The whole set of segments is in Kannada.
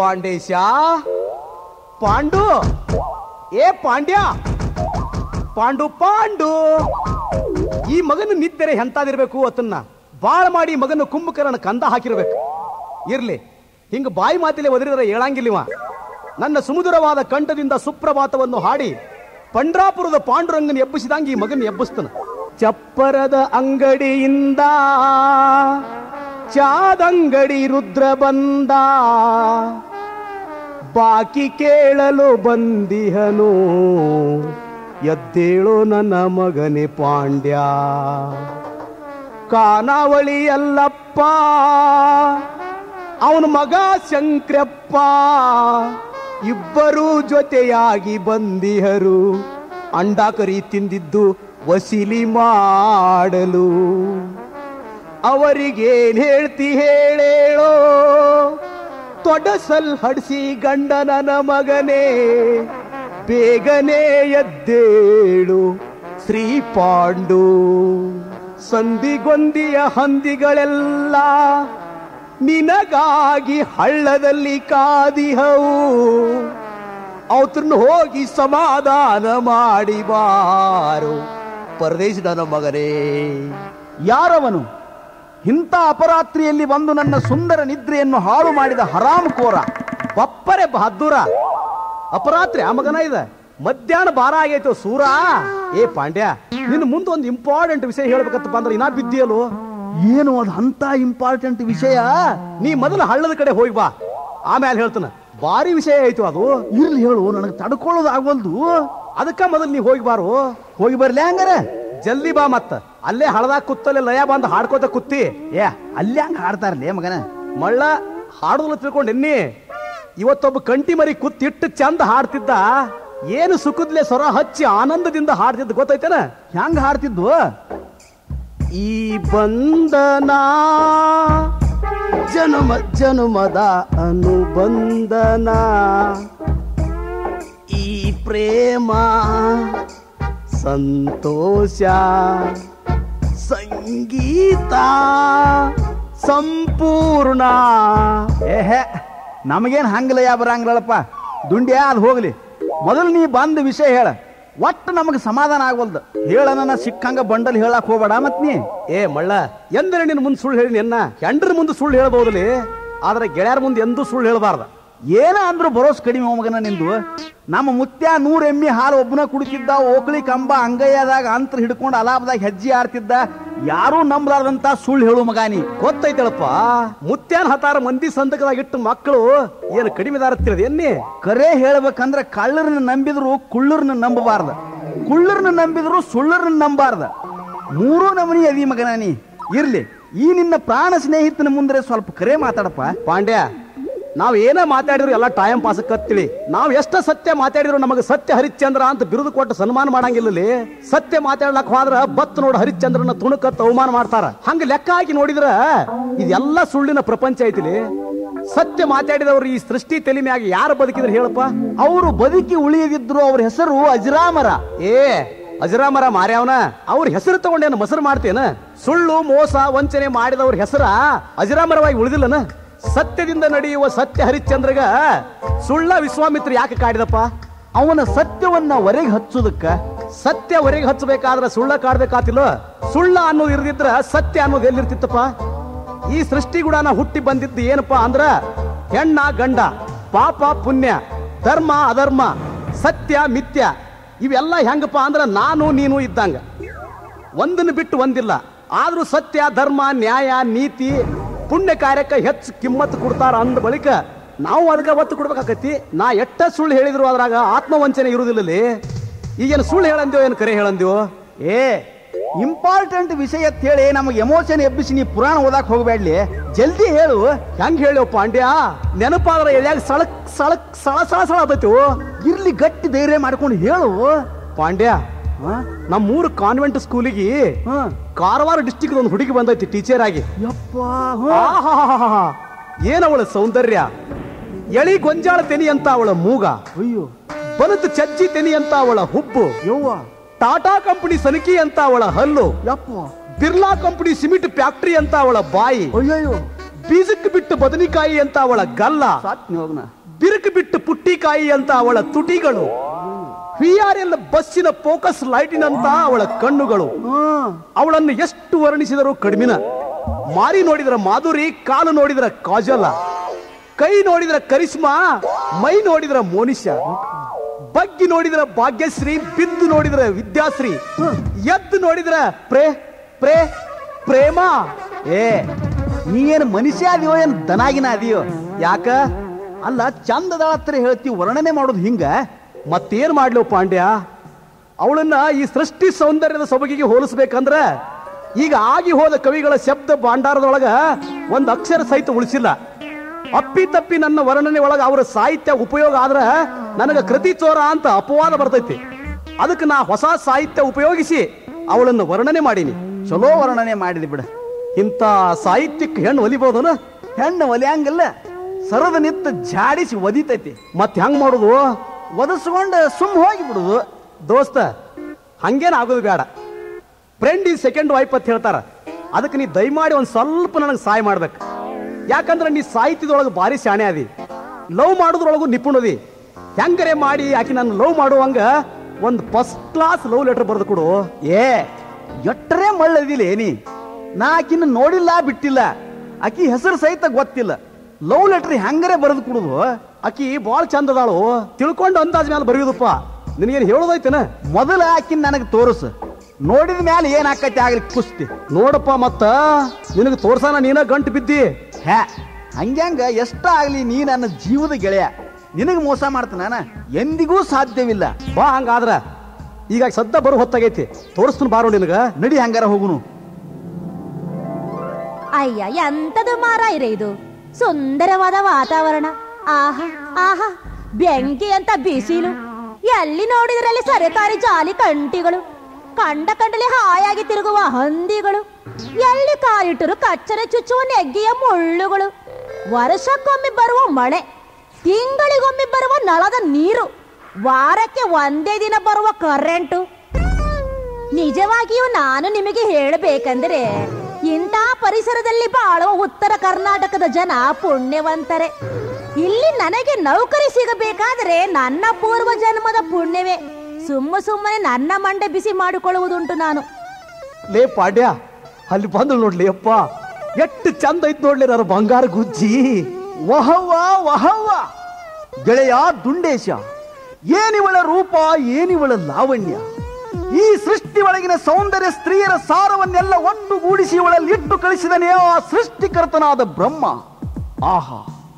ಪಾಂಡೇಶ ಪಾಂಡು ಏ ಪಾಂಡ್ಯ ಪಾಂಡು ಪಾಂಡು ಈ ಮಗನ ನಿದ್ದರೆ ಎಂತಾದಿರ್ಬೇಕು ಅತನ್ನ ಬಾಳ ಮಾಡಿ ಮಗನ ಕುಂಭಕರಣ ಕಂದ ಹಾಕಿರ್ಬೇಕು ಇರ್ಲಿ ಹಿಂಗ ಬಾಯಿ ಮಾತಿಲೆ ಒದರಿದರೆ ಹೇಳಂಗಿಲ್ಲಿವ ನನ್ನ ಸುಮಧುರವಾದ ಕಂಠದಿಂದ ಸುಪ್ರಭಾತವನ್ನು ಹಾಡಿ ಪಂಡ್ರಾಪುರದ ಪಾಂಡುರಂಗನ ಎಬ್ಬಿಸಿದಂಗ ಈ ಮಗನ ಎಬ್ಬಿಸ್ತಾನ ಚಪ್ಪರದ ಅಂಗಡಿಯಿಂದ ಚಾದಂಗಡಿ ರುದ್ರ ಬಂದ ಬಾಕಿ ಕೇಳಲು ಬಂದಿಹನು ಎದ್ದೇಳು ನನ್ನ ಮಗನೇ ಪಾಂಡ್ಯ ಕಾನಾವಳಿ ಅಲ್ಲಪ್ಪ ಅವನ ಮಗ ಶಂಕ್ರಪ್ಪ ಇಬ್ಬರೂ ಜೊತೆಯಾಗಿ ಬಂದಿಹರು ಅಂಡಾಕರಿ ತಿಂದಿದ್ದು ವಸೀಲಿ ಮಾಡಲು ಅವರಿಗೇನ್ ಹೇಳ್ತಿ ಹೇಳೇಳೋ ತೊಡಸಲ್ ಹಡಿಸಿ ಗಂಡನನ ಮಗನೇ ಬೇಗನೆ ಎದ್ದೇಳು ಶ್ರೀ ಪಾಂಡು ಸಂಧಿಗೊಂದಿಯ ಹಂದಿಗಳೆಲ್ಲ ನಿನಗಾಗಿ ಹಳ್ಳದಲ್ಲಿ ಕಾದಿಹವು ಅವತನ್ನ ಹೋಗಿ ಸಮಾಧಾನ ಮಾಡಿ ಬಾರು ಪರದೇಶದ ಮಗನೇ ಯಾರವನು ಇಂಥ ಅಪರಾತ್ರಿಯಲ್ಲಿ ಬಂದು ನನ್ನ ಸುಂದರ ನಿದ್ರೆಯನ್ನು ಹಾಳು ಮಾಡಿದ ಹರಾಮ್ ಕೋರ ಬಪ್ಪರೆ ಬಹದ್ದೂರ ಅಪರಾತ್ರಿ ಆ ಮಗನ ಇದೆ ಮಧ್ಯಾಹ್ನ ಬಾರ ಆಗೈತು ಸೂರ ಏ ಪಾಂಡ್ಯ ನಿನ್ನ ಮುಂದೆ ಒಂದು ಇಂಪಾರ್ಟೆಂಟ್ ವಿಷಯ ಹೇಳ್ಬೇಕಂತ ಬಂದ್ರೆ ಇನ್ನ ಬಿದ್ದಿಯಲು ಏನು ಅದು ಅಂತ ಇಂಪಾರ್ಟೆಂಟ್ ವಿಷಯ ನೀ ಮೊದಲು ಹಳ್ಳದ ಕಡೆ ಹೋಗಿ ಬಾ ಆಮೇಲೆ ಹೇಳ್ತಾನ ಭಾರಿ ವಿಷಯ ಆಯ್ತು ಅದು ಇರ್ಲಿ ಹೇಳು ನನಗೆ ತಡ್ಕೊಳ್ಳೋದು ಆಗವಲ್ದು ಅದಕ್ಕ ಮೊದಲು ನೀ ಹೋಗಿ ಬಾರು ಹೋಗಿ ಬರ್ಲಿ ಹಂಗಾರೆ ಜಲ್ದಿ ಬಾ ಮತ್ತ ಅಲ್ಲೇ ಹಳದಾಗ ಕುತ್ತಲ್ಲೇ ಲಯ ಬಂದು ಹಾಡ್ಕೋತ ಕುತ್ತಿ ಏ ಅಲ್ಲಿ ಹಂಗ ಹಾಡ್ತಾರಲೇ ಮಗನ ಮಳ್ಳ ಹಾಡುದಲ್ಲ ತಿಳ್ಕೊಂಡು ಎನ್ನಿ ಇವತ್ತೊಬ್ಬ ಕಂಟಿ ಮರಿ ಕುತ್ತಿಟ್ಟು ಚಂದ ಹಾಡ್ತಿದ್ದ ಏನು ಸುಖದ್ಲೆ ಸ್ವರ ಹಚ್ಚಿ ಆನಂದದಿಂದ ಹಾಡ್ತಿದ್ದ ಗೊತ್ತೈತೇನ ಹೆಂಗ ಹಾಡ್ತಿದ್ವು ಈ ಬಂಧನ ಜನುಮ ಜನುಮದ ಅನುಬಂಧನ ಈ ಪ್ರೇಮ ಸಂತೋಷ ಸಂಗೀತ ಸಂಪೂರ್ಣ ಏಹೆ ನಮಗೇನ್ ಹಂಗಲಯ ಬರಂಗಿಲ್ಲಪ್ಪ ದುಂಡ್ಯಾ ಅದು ಹೋಗ್ಲಿ ಮೊದಲು ನೀ ಬಂದ ವಿಷಯ ಹೇಳ ಒಟ್ಟು ನಮಗೆ ಸಮಾಧಾನ ಆಗವಲ್ದು ಹೇಳ ನನ್ನ ಸಿಕ್ಕಂಗ ಬಂಡಲ್ ಹೇಳಕ್ ಹೋಗ್ಬೇಡ ಮತ್ ನೀ ಏ ಮಳ್ಳ ಎಂದರೆ ನಿನ್ನ ಮುಂದೆ ಸುಳ್ಳು ಹೇಳಿ ಎನ್ನ ಹೆಂಡ್ರ ಮುಂದೆ ಸುಳ್ಳು ಹೇಳ್ಬೋದಲ್ಲಿ ಆದ್ರೆ ಗೆಳೆಯರ ಮುಂದೆ ಎಂದೂ ಸುಳ್ಳು ಹೇಳಬಾರ್ದ ಏನ ಅಂದ್ರು ಬರೋಸ್ ಕಡಿಮೆ ಮಗನ ನಿಂದು ನಮ್ಮ ಮುತ್ಯ ನೂರ್ ಎಮ್ಮಿ ಹಾಲು ಒಬ್ಬನ ಕುಡಿತಿದ್ದ ಓಕಳಿ ಕಂಬ ಅಂಗೈಯಾದಾಗ ಅಂತರ ಹಿಡ್ಕೊಂಡು ಅಲಾಬದಾಗ ಹೆಜ್ಜೆ ಆಡ್ತಿದ್ದ ಯಾರೂ ನಂಬಲಾರ್ದಂತ ಸುಳ್ಳು ಹೇಳು ಮಗ ನೀ ಗೊತ್ತೈತಳಪ್ಪ ಮುತ್ಯಾನ್ ಹತಾರ ಮಂದಿ ಸಂದಕದಾಗ ಇಟ್ಟು ಮಕ್ಕಳು ಏನು ಕಡಿಮೆದಾರ ತಿಳಿದ ಎನ್ನಿ ಕರೆ ಹೇಳ್ಬೇಕಂದ್ರ ಕಳ್ಳರನ್ನ ನಂಬಿದ್ರು ಕುಳ್ಳರನ್ನ ನಂಬಬಾರ್ದ ಕುಳ್ಳರನ್ನ ನಂಬಿದ್ರು ಸುಳ್ಳರನ್ನ ನಂಬಾರ್ದ ಮೂರೂ ನಮನಿ ಅದಿ ಮಗನ ನೀ ಇರ್ಲಿ ಈ ನಿನ್ನ ಪ್ರಾಣ ಸ್ನೇಹಿತನ ಮುಂದೆ ಸ್ವಲ್ಪ ಕರೆ ಮಾತಾಡಪ್ಪ ಪಾಂಡ್ಯ ನಾವ್ ಏನ ಮಾತಾಡಿದ್ರು ಎಲ್ಲ ಟೈಮ್ ಪಾಸ್ ಕತ್ತಿಳಿ ನಾವ್ ಎಷ್ಟ ಸತ್ಯ ಮಾತಾಡಿದ್ರು ನಮಗೆ ಸತ್ಯ ಹರಿಶ್ಚಂದ್ರ ಅಂತ ಬಿರುದು ಕೊಟ್ಟು ಸನ್ಮಾನ ಮಾಡಂಗಿಲ್ಲಲಿ ಸತ್ಯ ಮಾತಾಡ್ಲಕ್ ಹೋದ್ರ ಬತ್ ನೋಡ್ ಹರಿಶ್ಚಂದ್ರನ ತುಣಕತ್ ಅವಮಾನ ಮಾಡ್ತಾರ ಹಂಗ ಲೆಕ್ಕ ಹಾಕಿ ನೋಡಿದ್ರ ಇದೆಲ್ಲ ಸುಳ್ಳಿನ ಪ್ರಪಂಚ ಐತಿಲಿ ಸತ್ಯ ಮಾತಾಡಿದವ್ರು ಈ ಸೃಷ್ಟಿ ತಲೆ ಮ್ಯಾಗ ಯಾರು ಬದುಕಿದ್ರು ಹೇಳಪ್ಪ ಅವರು ಬದುಕಿ ಉಳಿಯದಿದ್ರು ಅವ್ರ ಹೆಸರು ಅಜರಾಮರ ಏ ಅಜರಾಮರ ಮಾರ್ಯಾವನ ಅವ್ರ ಹೆಸರು ತಗೊಂಡೇನು ಮೊಸರು ಮಾಡ್ತೇನ ಸುಳ್ಳು ಮೋಸ ವಂಚನೆ ಮಾಡಿದವ್ರ ಹೆಸರ ಅಜರಾಮರವಾಗಿ ಉಳಿದಿಲ್ಲನ ಸತ್ಯದಿಂದ ನಡೆಯುವ ಸತ್ಯ ಹರಿಶ್ಚಂದ್ರಗ ಸುಳ್ಳ ವಿಶ್ವಾಮಿತ್ರ ಯಾಕೆ ಕಾಡಿದಪ್ಪ ಅವನ ಸತ್ಯವನ್ನ ಹೊರಗೆ ಹಚ್ಚುದಕ್ಕ ಸತ್ಯ ಹೊರಗೆ ಹಚ್ಚಬೇಕಾದ್ರೆ ಸುಳ್ಳ ಕಾಡ್ಬೇಕಾತಿಲ್ಲ ಸುಳ್ಳ ಅನ್ನೋದು ಇರದಿದ್ರ ಸತ್ಯ ಅನ್ನೋದು ಎಲ್ಲಿರ್ತಿತ್ತಪ್ಪ ಈ ಸೃಷ್ಟಿಗುಡನ ಹುಟ್ಟಿ ಬಂದಿದ್ದು ಏನಪ್ಪಾ ಅಂದ್ರ ಹೆಣ್ಣ ಗಂಡ ಪಾಪ ಪುಣ್ಯ ಧರ್ಮ ಅಧರ್ಮ ಸತ್ಯ ಮಿಥ್ಯ ಇವೆಲ್ಲ ಹೆಂಗಪ್ಪ ಅಂದ್ರ ನಾನು ನೀನು ಇದ್ದಂಗ ಒಂದನ್ನು ಬಿಟ್ಟು ಒಂದಿಲ್ಲ ಆದ್ರೂ ಸತ್ಯ ಧರ್ಮ ನ್ಯಾಯ ನೀತಿ ಪುಣ್ಯ ಕಾರ್ಯಕ್ಕೆ ಹೆಚ್ಚು ಕಿಮ್ಮತ್ತು ಕೊಡ್ತಾರ ಅಂದ ಬಳಿಕ ನಾವು ಅದಕ್ಕೆ ಒತ್ತು ಕೊಡ್ಬೇಕಾಕತಿ ನಾ ಎಷ್ಟ ಸುಳ್ಳು ಹೇಳಿದ್ರು ಅದ್ರಾಗ ಆತ್ಮವಂಚನೆ ಇರುವುದಿಲ್ಲಲಿ ಈಗೇನು ಸುಳ್ಳು ಹೇಳಂದ್ಯೋ ಏನು ಕರೆ ಹೇಳಂದ್ಯೋ ಏ ಇಂಪಾರ್ಟೆಂಟ್ ವಿಷಯ ಅಂತ ಹೇಳಿ ನಮಗೆ ಎಮೋಷನ್ ಎಬ್ಬಿಸಿ ನೀ ಪುರಾಣ ಓದಾಕ್ ಹೋಗ್ಬೇಡ್ಲಿ ಜಲ್ದಿ ಹೇಳು ಹೆಂಗ್ ಹೇಳೋ ಪಾಂಡ್ಯ ನೆನಪಾದ್ರ ಎಳ್ಯಾಗ ಸಳಕ್ ಸಳಕ್ ಸಳ ಸಳ ಸಳ ಆದೈತಿ ಇರ್ಲಿ ಗಟ್ಟಿ ಧೈರ್ಯ ಮಾಡ್ಕೊಂಡು ಹೇಳು ಪಾಂಡ್ಯ ಹಾ? ನಮ್ಮ ಮೂರು ಕಾನ್ವೆಂಟ್ ಸ್ಕೂಲಿಗೆ ಹಾ. ಕಾರವಾರ ಡಿಸ್ಟಿಕ್ ಒಂದು ಹುಡುಗಿ ಬಂದೈತಿ ಟೀಚರ್ ಆಗಿ ಯಪ್ಪ ಆಹಾಹಾಹಾಹಾ. ಏನವಳ ಸೌಂದರ್ಯ ಎಳಿ ಗೊಂಜಾಳ ತೆನಿ ಅಂತ ಅವಳ ಮೂಗ ಅಯ್ಯೋ ಬನತು ಚಜ್ಜಿ ತೆನಿ ಅಂತ ಅವಳ ಹುಬ್ಬು ಯವ್ವ ಟಾಟಾ ಕಂಪನಿ ಸನಕಿ ಅಂತ ಅವಳ ಹಲ್ಲು ಯಪ್ಪ ಬಿರ್ಲಾ ಕಂಪನಿ ಸಿಮೆಂಟ್ ಫ್ಯಾಕ್ಟರಿ ಅಂತ ಅವಳ ಬಾಯಿ ಅಯ್ಯಯ್ಯೋ ಬೀಜಕ್ಕೆ ಬಿಟ್ಟು ಬದನಿಕಾಯಿ ಅಂತ ಅವಳ ಗಲ್ಲ ಸಾತ್ನಿ ಹೋಗ್ನ ಬಿರುಕು ಬಿಟ್ಟು ಪುಟ್ಟಿಕಾಯಿ ಅಂತ ಅವಳ ತುಟಿಗಳು ವಿಆರ್ಎಲ್ ಬಸ್ಸಿನ ಫೋಕಸ್ ಲೈಟಿನಂತ ಅವಳ ಕಣ್ಣುಗಳು ಹ್ಮ್ ಅವಳನ್ನು ಎಷ್ಟು ವರ್ಣಿಸಿದರೂ ಕಡಿಮಿನ ಮಾರಿ ನೋಡಿದ್ರ ಮಾಧುರಿ ಕಾಲು ನೋಡಿದ್ರ ಕಾಜಲ ಕೈ ನೋಡಿದ್ರ ಕರಿಷ್ಮಾ ಮೈ ನೋಡಿದ್ರ ಮೋನಿಷ ಬಗ್ಗಿ ನೋಡಿದ್ರ ಭಾಗ್ಯಶ್ರೀ ಬಿದ್ದು ನೋಡಿದ್ರ ವಿದ್ಯಾಶ್ರೀ ಎದ್ದು ನೋಡಿದ್ರ ಪ್ರೇ ಪ್ರೇ ಪ್ರೇಮ ಏ ನೀ ಏನ್ ಮನುಷ್ಯ ಅದೀವೋ ಏನ್ ದನಾಗಿನ ಅದೀಯೋ ಯಾಕ ಅಲ್ಲ ಚಂದದ ಹತ್ರ ಹೇಳ್ತೀವಿ ವರ್ಣನೆ ಮಾಡೋದು ಹಿಂಗ ಮತ್ತೇನ್ ಮಾಡ್ಲು ಪಾಂಡ್ಯ ಅವಳನ್ನ ಈ ಸೃಷ್ಟಿ ಸೌಂದರ್ಯದ ಸೊಬಗಿಗೆ ಹೋಲಿಸ್ಬೇಕಂದ್ರ ಈಗ ಆಗಿ ಹೋದ ಕವಿಗಳ ಶಬ್ದ ಭಾಂಡಾರದೊಳಗ ಒಂದು ಅಕ್ಷರ ಸಹಿತ ಉಳಿಸಿಲ್ಲ ಅಪ್ಪಿ ತಪ್ಪಿ ನನ್ನ ವರ್ಣನೆ ಒಳಗ ಅವರ ಸಾಹಿತ್ಯ ಉಪಯೋಗ ಆದ್ರ ನನಗ ಕೃತಿ ಚೋರ ಅಂತ ಅಪವಾದ ಬರ್ತೈತಿ ಅದಕ್ಕೆ ನಾ ಹೊಸ ಸಾಹಿತ್ಯ ಉಪಯೋಗಿಸಿ ಅವಳನ್ನು ವರ್ಣನೆ ಮಾಡೀನಿ ಚಲೋ ವರ್ಣನೆ ಮಾಡಿದಿ ಬಿಡ ಇಂಥ ಸಾಹಿತ್ಯಕ್ಕೆ ಹೆಣ್ಣು ಒಲಿಬಹುದನ ಹೆಣ್ಣು ಒಲಿಯಂಗಿಲ್ಲ ಸರದ ನಿತ್ತ ಜಾಡಿಸಿ ಒದಿತೈತಿ ಮತ್ತೆ ಹೆಂಗ್ ಮಾಡುದು ಒದಸ್ಕೊಂಡು ಸುಮ್ ಹೋಗಿ ಬಿಡುದು ದೋಸ್ತ ಹಂಗೇನ್ ಆಗೋದು ಬೇಡ ಫ್ರೆಂಡ್ ಈ ಸೆಕೆಂಡ್ ವೈಫ್ ಅಂತ ಹೇಳ್ತಾರ ಅದಕ್ಕೆ ನೀ ದಯಮಾಡಿ ಒಂದ್ ಸ್ವಲ್ಪ ನನಗೆ ಸಹಾಯ ಮಾಡ್ಬೇಕು ಯಾಕಂದ್ರೆ ನೀ ಸಾಹಿತ್ಯದೊಳಗೆ ಭಾರಿ ಶಾಣೆ ಅದಿ ಲವ್ ಮಾಡೋದ್ರೊಳಗು ನಿಪುಣದಿ ಹೆಂಗರೆ ಮಾಡಿ ಆಕಿ ನನ್ನ ಲವ್ ಮಾಡುವಂಗ ಒಂದು ಫಸ್ಟ್ ಕ್ಲಾಸ್ ಲವ್ ಲೆಟರ್ ಬರೆದು ಕೊಡು ಏ ಎಟ್ಟರೆ ಮಳ್ಳದಿಲ್ಲ ಏನಿ ನಾ ಆಕಿನ ನೋಡಿಲ್ಲ ಬಿಟ್ಟಿಲ್ಲ ಆಕಿ ಹೆಸರು ಸಹಿತ ಗೊತ್ತಿಲ್ಲ ಲವ್ ಲೆಟರ್ ಹೆಂಗರೆ ಬರೆದು ಕೊಡುದು ಆಕಿ ಭಾಳ ಚಂದ ಅದಾಳು ತಿಳ್ಕೊಂಡು ಅಂದಾಜ್ ಮೇಲೆ ಬರೆಯುದಪ್ಪ ನಿನಗೇನು ಹೇಳೋದೈತೇನ ಮೊದಲ ಆಕಿನ ನನಗೆ ತೋರಿಸು ನೋಡಿದ ಮ್ಯಾಲ ಏನ್ ಆಕೈತಿ ಆಗ್ಲಿ ಕುಸ್ತಿ ನೋಡಪ್ಪ ಮತ್ತ ನಿನಗೆ ತೋರ್ಸಾನ ನೀನ ಗಂಟು ಬಿದ್ದಿ ಹ್ಯಾ ಹಂಗ್ಯಾಂಗ ಎಷ್ಟ ಆಗ್ಲಿ ನೀ ನನ್ನ ಜೀವದ ಗೆಳೆಯ ನಿನಗೆ ಮೋಸ ಮಾಡ್ತಾನ ಎಂದಿಗೂ ಸಾಧ್ಯವಿಲ್ಲ ಬಾ ಹಂಗಾದ್ರ ಈಗ ಸದ್ದ ಬರೋ ಹೊತ್ತಾಗೈತಿ ತೋರಿಸ್ತೀನಿ ಬಾರೋ ನಿನಗ ನಡಿ ಹಂಗಾರ ಹೋಗುನು ಅಯ್ಯ ಎಂತದು ಮಾರಾಯಿರೆ ಇದು ಸುಂದರವಾದ ವಾತಾವರಣ ಆಹಾ ಆಹಾ ಬೆಂಕಿ ಅಂತ ಬಿಸಿಲು ಎಲ್ಲಿ ನೋಡಿದ್ರಲ್ಲಿ ಸರಕಾರಿ ಜಾಲಿ ಕಂಟಿಗಳು ಕಂಡ ಕಂಡಲ್ಲಿ ಹಾಯಾಗಿ ತಿರುಗುವ ಹಂದಿಗಳು ಎಲ್ಲಿ ಕಾಲಿಟ್ಟರು ಕಚ್ಚನೆ ಚುಚ್ಚುವ ನೆಗ್ಗಿಯ ಮುಳ್ಳುಗಳು ವರ್ಷಕ್ಕೊಮ್ಮೆ ಬರುವ ಮಳೆ ತಿಂಗಳಿಗೊಮ್ಮೆ ಬರುವ ನಳದ ನೀರು ವಾರಕ್ಕೆ ಒಂದೇ ದಿನ ಬರುವ ಕರೆಂಟು ನಿಜವಾಗಿಯೂ ನಾನು ನಿಮಗೆ ಹೇಳಬೇಕಂದ್ರೆ ಇಂಥ ಪರಿಸರದಲ್ಲಿ ಬಾಳುವ ಉತ್ತರ ಕರ್ನಾಟಕದ ಜನ ಪುಣ್ಯವಂತರೆ ಇಲ್ಲಿ ನನಗೆ ನೌಕರಿ ಸಿಗಬೇಕಾದ್ರೆ ನನ್ನ ಪೂರ್ವ ಜನ್ಮದ ಪುಣ್ಯವೇ ಸುಮ್ಮ ಸುಮ್ಮನೆ ನನ್ನ ಮಂಡೆ ಬಿಸಿ ಮಾಡಿಕೊಳ್ಳುವುದುಂಟು ನಾನು ಲೇ ಪಾಡ್ಯ ಅಲ್ಲಿ ಬಂದು ನೋಡ್ಲಿ ಅಪ್ಪ ಎಷ್ಟು ಚಂದ ಐತ್ ನೋಡ್ಲಿ ನಾನು ಬಂಗಾರ ಗುಜ್ಜಿ ವಹವ್ವ ವಹವ್ವ ಗೆಳೆಯ ದುಂಡೇಶ ಏನಿವಳ ರೂಪ ಏನಿವಳ ಲಾವಣ್ಯ ಈ ಸೃಷ್ಟಿ ಒಳಗಿನ ಸೌಂದರ್ಯ ಸ್ತ್ರೀಯರ ಸಾರವನ್ನೆಲ್ಲ ಒಟ್ಟುಗೂಡಿಸಿ ಇವಳಲ್ಲಿ ಇಟ್ಟು ಕಳಿಸಿದನೇ ಆ ಸೃಷ್ಟಿಕರ್ತನಾದ ಬ್ರಹ್ಮ ಆಹಾ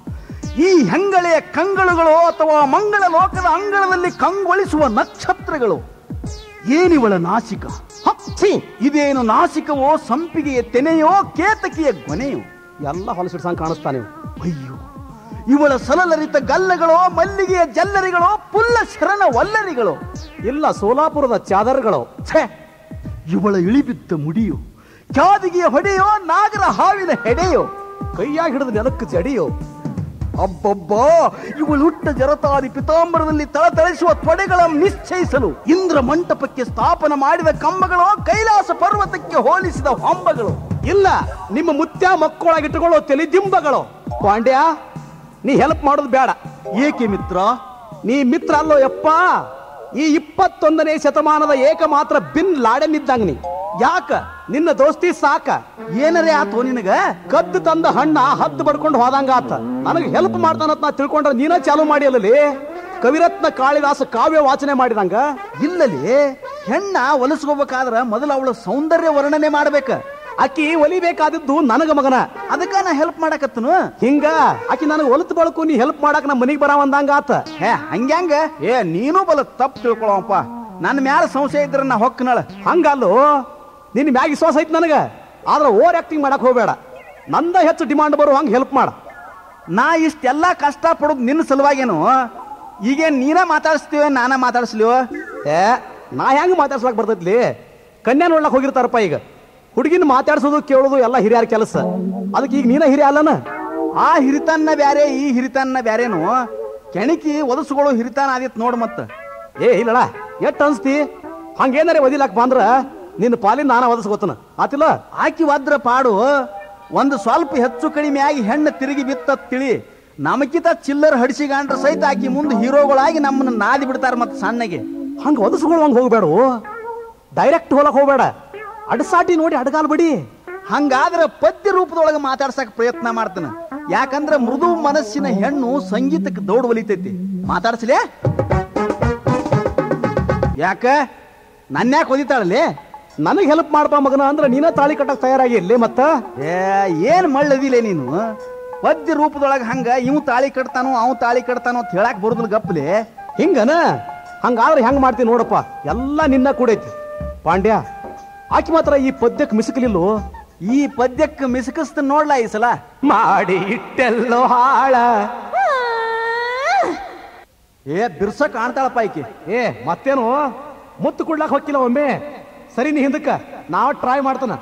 ಈ ಹೆಂಗಳೆಯ ಕಂಗಳುಗಳು ಅಥವಾ ಮಂಗಳ ಲೋಕದ ಅಂಗಳದಲ್ಲಿ ಕಂಗೊಳಿಸುವ ನಕ್ಷತ್ರಗಳು ಏನಿವಳ ನಾಸಿಕ ಹ, ಛೀ, ಇದೇನು ನಾಸಿಕವೋ ಸಂಪಿಗೆಯ ತೆನೆಯೋ ಕೇತಕಿಯ ಗೊನೆಯೋ ಎಲ್ಲ ಹೊಲಸಿಡ್ಸಂಗ್ ಕಾಣಿಸ್ತಾನೆ ಅಯ್ಯೋ ಇವಳ ಸಲಲರಿತ ಗಲ್ಲಗಳೋ ಮಲ್ಲಿಗೆಯ ಜಲ್ಲರಿಗಳೋ ಪುಲ್ಲ ಶರಣ ವಲ್ಲರಿಗಳೋ ಇಲ್ಲ ಸೋಲಾಪುರದ ಚಾದರ್ಗಳು ಛೇ ಇವಳ ಇಳಿಬಿದ್ದ ಮುಡಿಯೋ ಚಾದಿಗೆಯ ಹೊಡೆಯೋ ನಾಗರ ಹಾವಿನ ಹೆಡೆಯೋ ಕೈಯಾಗಿ ಹಿಡಿದು ನೆಲಕ್ಕೆ ಜಡಿಯೋ ಅಬ್ಬಬ್ಬಾ ಇವಳು ಹುಟ್ಟ ಜರತಾದಿ ಪಿತಾಂಬರದಲ್ಲಿ ತಳತಳಿಸುವ ತೊಡೆಗಳ ನಿಶ್ಚಯಿಸಲು ಇಂದ್ರ ಮಂಟಪಕ್ಕೆ ಸ್ಥಾಪನ ಮಾಡಿದ ಕಂಬಗಳೋ ಕೈಲಾಸ ಪರ್ವತಕ್ಕೆ ಹೋಲಿಸಿದ ಹೊಂಬಗಳು ಇಲ್ಲ ನಿಮ್ಮ ಮುತ್ಯ ಮಕ್ಕಳಾಗಿಟ್ಟುಕೊಳ್ಳೋ ತಲೆದಿಂಬಗಳು ಪಾಂಡ್ಯ ನೀ ಹೆಲ್ಪ್ ಮಾಡೋದು ಬೇಡ ಏಕೆ ಮಿತ್ರ ನೀ ಮಿತ್ರ ಅಲ್ಲೋ ಯಪ್ಪ ಈ ಇಪ್ಪತ್ತೊಂದನೇ ಶತಮಾನದ ಏಕಮಾತ್ರ ಬಿನ್ ಲಾಡೆನ್ ಇದ್ದಂಗ ನೀ ಯಾಕ ನಿನ್ನ ದೋಸ್ತಿ ಸಾಕ ಏನರೇ ಆತೋ ನಿನಗ ಕದ್ದು ತಂದ ಹಣ್ಣ ಹದ್ದು ಬಡ್ಕೊಂಡು ಹೋದಂಗ ಆತ ನನಗೆ ಹೆಲ್ಪ್ ಮಾಡ್ತಾನಂತ ನಾ ತಿಳ್ಕೊಂಡ್ರೆ ನೀನ ಚಾಲು ಮಾಡಿ ಅಲ್ಲಲ್ಲಿ ಕವಿರತ್ನ ಕಾಳಿದಾಸ ಕಾವ್ಯ ವಾಚನೆ ಮಾಡಿದಂಗ ಇಲ್ಲಲಿ ಹೆಣ್ಣ ಹೊಲಸ್ಕೋಬೇಕಾದ್ರ ಮೊದಲು ಅವಳ ಸೌಂದರ್ಯ ವರ್ಣನೆ ಮಾಡ್ಬೇಕ ಆಕಿ ಒಲಿಬೇಕಾದದ್ದು ನನಗ ಮಗನ ಅದಕ್ಕ ನಾ ಹೆಲ್ಪ್ ಮಾಡಕತ್ತನು ಹಿಂಗ ಆಕಿ ನನಗೆ ಒಲತ್ ಬಳಕು ನೀ ಹೆಲ್ಪ್ ಮಾಡಾಕ ನಮ್ಮ ಮನಿಗೆ ಬರಾವಂದಂಗ ಆತ ಹೇ ಹಂಗ್ಯಾಂಗ ಏ ನೀನು ಬಲ ತಪ್ಪು ತಿಳ್ಕೊಳವಪ್ಪ ನನ್ನ ಮ್ಯಾಲ ಸಂಶಯ ಇದ್ರ ನಾ ಹೊಕ್ಕನಳ ಹಂಗಲ್ಲೋ ನಿನ್ನ ಮ್ಯಾಗ ವಿಶ್ವಾಸ ಐತಿ ನನಗ ಆದ್ರೆ ಓವರ್ ಆಕ್ಟಿಂಗ್ ಮಾಡಕ್ ಹೋಗ್ಬೇಡ ನಂದ ಹೆಚ್ಚು ಡಿಮಾಂಡ್ ಬರೋ ಹಂಗ ಹೆಲ್ಪ್ ಮಾಡ ನಾ ಇಷ್ಟೆಲ್ಲ ಕಷ್ಟ ಪಡೋದು ನಿನ್ನ ಸಲುವಾಗೇನು ಈಗೇನ್ ನೀನ ಮಾತಾಡಿಸ್ತೀವ ನಾನ ಮಾತಾಡಿಸ್ಲಿವ ಏ ನಾ ಹೆಂಗ್ ಮಾತಾಡ್ಸ್ಲಕ್ ಬರ್ತೈತ್ಲಿ ಕನ್ಯಾ ನೋಡ್ಲಕ್ ಹೋಗಿರ್ತಾರಪ್ಪ ಈಗ ಹುಡುಗಿನ ಮಾತಾಡ್ಸೋದು ಕೇಳೋದು ಎಲ್ಲ ಹಿರಿಯರ ಕೆಲಸ ಅದಕ್ಕೆ ಈಗ ನೀನ ಹಿರಿಯ ಅಲ್ಲನ ಆ ಹಿರಿತನ್ನ ಬ್ಯಾರೆ ಈ ಹಿರಿತನ್ನ ಬ್ಯಾರೇನು ಕೆಣಕಿ ಒದಸ್ಕೊಳ್ಳೋ ಹಿರಿತಾನ ಆದಿತ್ ನೋಡ್ ಮತ್ತ ಏ ಇಲ್ಲಡ ಎಷ್ಟ್ ಅನ್ಸ್ತಿ ಹಂಗೇನಾರೆ ಒದಿಲಕ್ ಬಂದ್ರ ನಿನ್ನ ಪಾಲಿನ ನಾನ ಒದಸ್ಕೋತನ ಆತಿಲ್ಲ ಆಕಿ ಒದ್ರ ಪಾಡು ಒಂದು ಸ್ವಲ್ಪ ಹೆಚ್ಚು ಕಡಿಮೆ ಆಗಿ ಹೆಣ್ಣು ತಿರುಗಿ ಬಿತ್ತ ತಿಳಿ ನಮಕಿತ ಚಿಲ್ಲರ್ ಹಡಿಸಿಗಾಂಡ್ರ ಸಹಿತ ಆಕಿ ಮುಂದೆ ಹೀರೋಗಳಾಗಿ ನಮ್ಮನ್ನ ನಾದಿ ಬಿಡ್ತಾರ ಮತ್ತೆ ಸಣ್ಣಗೆ ಹಂಗ ಒದಸ್ಕೊಳ್ಳುವಂಗ ಹೋಗ್ಬೇಡ ಡೈರೆಕ್ಟ್ ಹೋಲಕ್ ಹೋಗ್ಬೇಡ ಅಡಸಾಟಿ ನೋಡಿ ಅಡಗಾಲ್ ಬಿಡಿ ಹಂಗಾದ್ರೆ ಪದ್ಯ ರೂಪದೊಳಗೆ ಮಾತಾಡ್ಸಕ್ ಪ್ರಯತ್ನ ಮಾಡ್ತಾನ ಯಾಕಂದ್ರೆ ಮೃದು ಮನಸ್ಸಿನ ಹೆಣ್ಣು ಸಂಗೀತಕ್ಕೆ ದೌಡ್ ಒಲಿತೈತಿ ಮಾತಾಡ್ಸಲೇ ಯಾಕ ನನ್ಯಾಕೆ ಒದಿತಾಳಲ್ಲಿ ನನಗೆ ಹೆಲ್ಪ್ ಮಾಡಪ್ಪ ಮಗನ ಅಂದ್ರೆ ನೀನ ತಾಳಿ ಕಟ್ಟಕ್ ತಯಾರಾಗಿ ಇಲ್ಲಿ ಮತ್ತ ಏ ಏನ್ ಮಳ್ಳದಿಲ್ಲ ನೀನು ಪದ್ಯ ರೂಪದೊಳಗೆ ಹಂಗ ಇವ್ ತಾಳಿ ಕಟ್ತಾನೋ ಅವ್ ತಾಳಿ ಕಟ್ತಾನೋ ಅಂತ ಹೇಳಕ್ ಬರುದಿಲ್ಲ ಗಪ್ಪಲೆ ಹಿಂಗನ ಹಂಗಾದ್ರೆ ಹೆಂಗ್ ಮಾಡ್ತೀನಿ ನೋಡಪ್ಪ ಎಲ್ಲ ನಿನ್ನ ಕೂಡೈತಿ ಪಾಂಡ್ಯ ಆಕಿ ಮಾತ್ರ ಈ ಪದ್ಯಕ್ಕೆ ಮಿಸಕಲಿಲ್ಲೋ ಈ ಪದ್ಯಕ್ಕೆ ಮಿಸಕಸ್ತ ನೋಡ್ಲಾ ಈ ಸಲ ಮಾಡಿ ಇಟ್ಟೆಲ್ಲೋ ಹಾಳ ಏ ಬಿರ್ಸ ಕಾಣ್ತಾಳಪ್ಪ ಈಕಿ ಏ ಮತ್ತೇನು ಮುತ್ತು ಕೊಡ್ಲಾಕ್ ಹೊಕ್ಕಿಲ್ಲ ಒಮ್ಮೆ ಸರಿ ನೀ ಹಿಂದಕ್ಕ ನಾವ್ ಟ್ರೈ ಮಾಡ್ತಾನ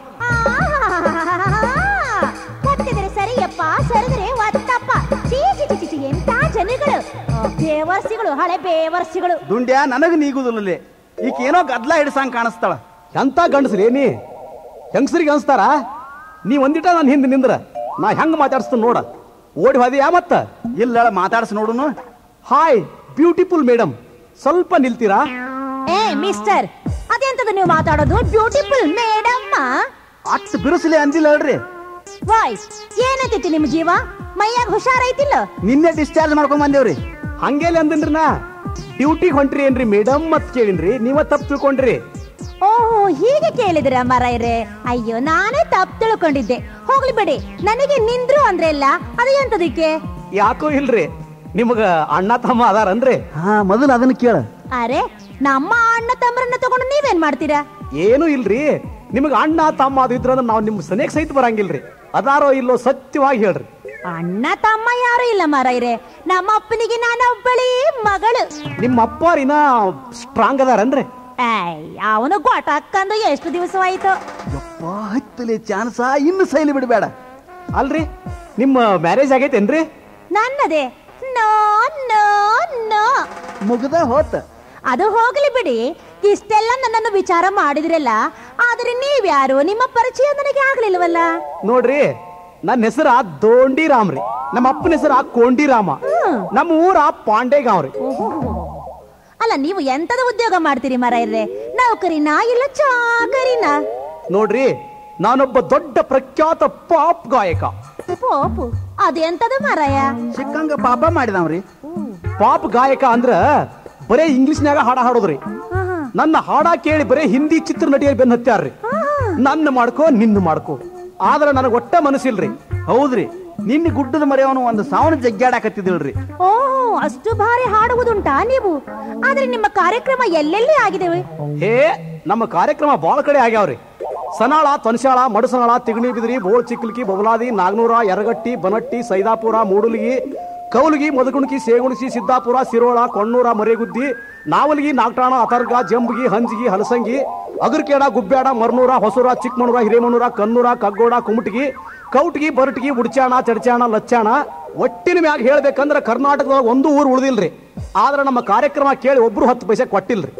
ಒತ್ತಿದ್ರೆ ಸರಿಯಪ್ಪ ಸರಿದ್ರೆ ಒತ್ತಪ್ಪ ಚೀ ಚಿ ಚಿ ಚಿ ಚಿ, ಎಂತ ಜನಗಳು ಆ, ಬೇವರ್ಸಿಗಳು ಹಳೆ ಬೇವರ್ಸಿಗಳು ದುಂಡ್ಯ ನನಗ ನೀಗುದಿಲ್ಲಲೆ ಈಕೆ ಏನೋ ಗದ್ಲ ಹಿಡ್ಸಂಗ್ ಕಾಣಿಸ್ತಾಳ ಎಂತ ಗಂಡಸ್ರಿ ನೀ ಹೆಂಗಸರಿಗೆ ಅನ್ಸ್ತಾರ ನೀ ಒಂದಿಟ ನಾನು ಹಿಂದೆ ನಿಂದ್ರ ನಾ ಹೆಂಗ್ ಮಾತಾಡ್ಸ್ತೀನಿ ನೋಡ ಓಡಿ ಹೋದಿ ಮತ್ತ ಇಲ್ಲ ಮಾತಾಡ್ಸಿ ನೋಡುನು ಹಾಯ್ ಬ್ಯೂಟಿಫುಲ್ ಮೇಡಮ್ ಸ್ವಲ್ಪ ನಿಲ್ತೀರಾ ಏ ಮಿಸ್ಟರ್ ಅದೆಂತದು ನೀವು ಮಾತಾಡೋದು ಬ್ಯೂಟಿಫುಲ್ ಮೇಡಮ್ಮ ಅಷ್ಟು ಬಿರುಸಲಿ ಅಂದಿಲ್ಲ ಹೇಳ್ರಿ ವಾಯ್ಸ್ ಏನೈತಿ ನಿಮ್ ಜೀವ ಮೈಯಾಗ ಹುಷಾರೈತಿಲ್ಲ ನಿನ್ನೆ ಡಿಸ್ಚಾರ್ಜ್ ಮಾಡ್ಕೊಂಡ್ ಬಂದೇವ್ರಿ ಹಂಗೇಲಿ ಅಂದನ್ರಿ ನಾ ಡ್ಯೂಟಿಗೆ ಹೊಂಟ್ರಿ ಏನ್ರಿ ಮೇಡಮ್ ಮತ್ ಕೇಳಿನ್ರಿ ನೀವ ತಪ್ಪು ತಿಳ್ಕೊಂಡ್ರಿ ಓಹೋ ಹೀಗೆ ಕೇಳಿದ್ರ ಮರೈರೆ ಅಯ್ಯೋ ನಾನೇ ತಪ್ಪು ತಿಳ್ಕೊಂಡಿದ್ದೆ ಹೋಗ್ಲಿ ಬಿಡಿ ನನಗೆ ನಿಂದ್ರು ಅಂದ್ರೆ ಇಲ್ಲ ಅದು ಎಂತದಕ್ಕೆ ಯಾಕೋ ಇಲ್ರಿ ನಿಮಗ ಅಣ್ಣ ತಮ್ಮ ಅದಾರನ್ರಿ ಹಾ ಮೊದಲು ಅದನ್ನ ಕೇಳ ಅರೆ ನಮ್ಮ ಅಣ್ಣ ತಮ್ಮರನ್ನ ತಗೊಂಡು ನೀವೇನ್ ಮಾಡ್ತೀರಾ ಏನೂ ಇಲ್ರಿ ನಿಮಗ ಅಣ್ಣ ತಮ್ಮ ಅದು ಇದ್ರಂದ್ರ ನಾವು ನಿಮ್ ಸನೇಕ್ ಸಹಿತ ಬರಂಗಿಲ್ರಿ ಅದಾರೋ ಇಲ್ಲೋ ಸತ್ಯವಾಗಿ ಹೇಳ್ರಿ ಅಣ್ಣ ತಮ್ಮ ಯಾರು ಇಲ್ಲ ಮರೈರೆ ನಮ್ಮ ಅಪ್ಪನಿಗೆ ನಾನು ಒಬ್ಬಳಿ ಮಗಳು ನಿಮ್ಮ ಅಪ್ಪಾರಿನ ಸ್ಟ್ರಾಂಗ್ ಅದಾರನ್ರಿ ಏಯ್ ಅವನು ಗೊಟಾಕಂದು ಎಷ್ಟು ದಿವಸವಾಯ್ತು ಯಪ್ಪ ಹತ್ತಲೆ ಚಾನ್ಸ ಇನ್ನು ಸೈಲಿ ಬಿಡಬೇಡ ಅಲ್ರಿ ನಿಮ್ಮ ಮ್ಯಾರೇಜ್ ಆಗೈತೇನ್ರಿ ನನ್ನದೇ ನೋ ನೋ ನೋ ಮುಗ್ದ ಹೋತ ಅದು ಹೋಗ್ಲಿ ಬಿಡಿ ಇಷ್ಟೆಲ್ಲ ನನ್ನನ್ನು ವಿಚಾರ ಮಾಡಿದ್ರಲ್ಲ ಆದ್ರೆ ನೀವ್ಯಾರು ನಿಮ್ಮ ಪರಿಚಯ ನನಗೆ ಆಗ್ಲಿಲ್ವಲ್ಲ ನೋಡ್ರಿ ನನ್ನ ಹೆಸರ ದೋಂಡಿ ರಾಮ್ ರೀ ನಮ್ಮ ಅಪ್ಪನ ಹೆಸರ ಕೋಂಡಿರಾಮ ನಮ್ಮ ಊರ ಪಾಂಡೇಗಾಂವ್ ರೀ ಅಲ್ಲ ನೀವು ಎಂತದ ಉದ್ಯೋಗ ಮಾಡ್ತೀರಿ ಮರೈರ್ರೆ ನೌಕರಿನಾ ಇಲ್ಲ ಚಾಕರಿನಾ ನೋಡ್ರಿ ನಾನೊಬ್ಬ ದೊಡ್ಡ ಪ್ರಖ್ಯಾತ ಪಾಪ್ ಗಾಯಕ ಪೋಪು ಅದೆಂತದ ಮರಯ ಸಿಕ್ಕಂಗ ಪಾಪ ಮಾಡಿದವ್ರಿ ಪಾಪ್ ಗಾಯಕ ಅಂದ್ರ ಬರೇ ಇಂಗ್ಲಿಷ್ನ್ಯಾಗ ಹಾಡ ಹಾಡೋದ್ರಿ ನನ್ನ ಹಾಡ ಕೇಳಿ ಬರೇ ಹಿಂದಿ ಚಿತ್ರ ನಟಿಯರ್ ಬೆನ್ ಹತ್ಯಾರ್ರಿ ನನ್ನ ಮಾಡ್ಕೋ ನಿನ್ನ ಮಾಡ್ಕೋ ಆದ್ರ ನನಗ್ ಒಟ್ಟ ಮನಸ್ಸಿಲ್ರಿ ಹೌದ್ರಿ ನಿನ್ನೆ ಗುಡ್ಡದ ಮರೆಯವನು ಒಂದು ಸಾವನ ಜಗ್ಗಾಡಕತ್ತಿದಿಳ್ರಿ ಓ ಅಷ್ಟು ಭಾರಿ ಹಾಡುವುದುಂಟಾ ನೀವು ಆದ್ರೆ ನಿಮ್ಮ ಕಾರ್ಯಕ್ರಮ ಎಲ್ಲೆಲ್ಲಿ ಆಗಿದೆವೆ ಹೇ ನಮ್ಮ ಕಾರ್ಯಕ್ರಮ ಬಾಳ ಕಡೆ ಆಗ್ಯಾವ್ರಿ ಸನಾಳ ತೊನಸಾಳ ಮಡಸನಾಳ ತಿಗಣಿ ಬಿದಿರಿ ಬೋಳ್ ಚಿಕ್ಲಕಿ ಬಬಲಾದಿ ನಾಗನೂರ ಯರಗಟ್ಟಿ ಬನಟ್ಟಿ ಸೈದಾಪುರ ಮೂಡುಲಿಗಿ ಕೌಲಗಿ ಮದಗುಣಕಿ ಸೇಗುಣಸಿ ಸಿದ್ದಾಪುರ ಸಿರೋಳ ಕೊಣ್ಣೂರ ಮರೆಗುದ್ದಿ ನಾವಲ್ಗಿ ನಾಗಟಾಣ ಅಥರ್ಗ ಜಂಬಗಿ ಹಂಜಿಗಿ ಹಲಸಂಗಿ ಅಗರ್ಕೇಡ ಗುಬ್ಬ್ಯಾಡ ಮರ್ನೂರ ಹೊಸೂರ ಚಿಕ್ಕಮಣೂರ ಹಿರೇಮಣೂರ ಕನ್ನೂರ ಕಗ್ಗೋಡ ಕುಮಟಗಿ ಕೌಟಗಿ ಬರಟಗಿ ಉಡ್ಚಾಣ ಚಡ್ಚಾಣ ಲಚ್ಚಾಣ ಒಟ್ಟಿನ ಮ್ಯಾಗ ಹೇಳ್ಬೇಕಂದ್ರ ಕರ್ನಾಟಕದೊಳಗ ಒಂದು ಊರು ಉಳಿದಿಲ್ರಿ ಆದ್ರೆ ನಮ್ಮ ಕಾರ್ಯಕ್ರಮ ಕೇಳಿ ಒಬ್ರು ಹತ್ತು ಪೈಸೆ ಕೊಟ್ಟಿಲ್ರಿ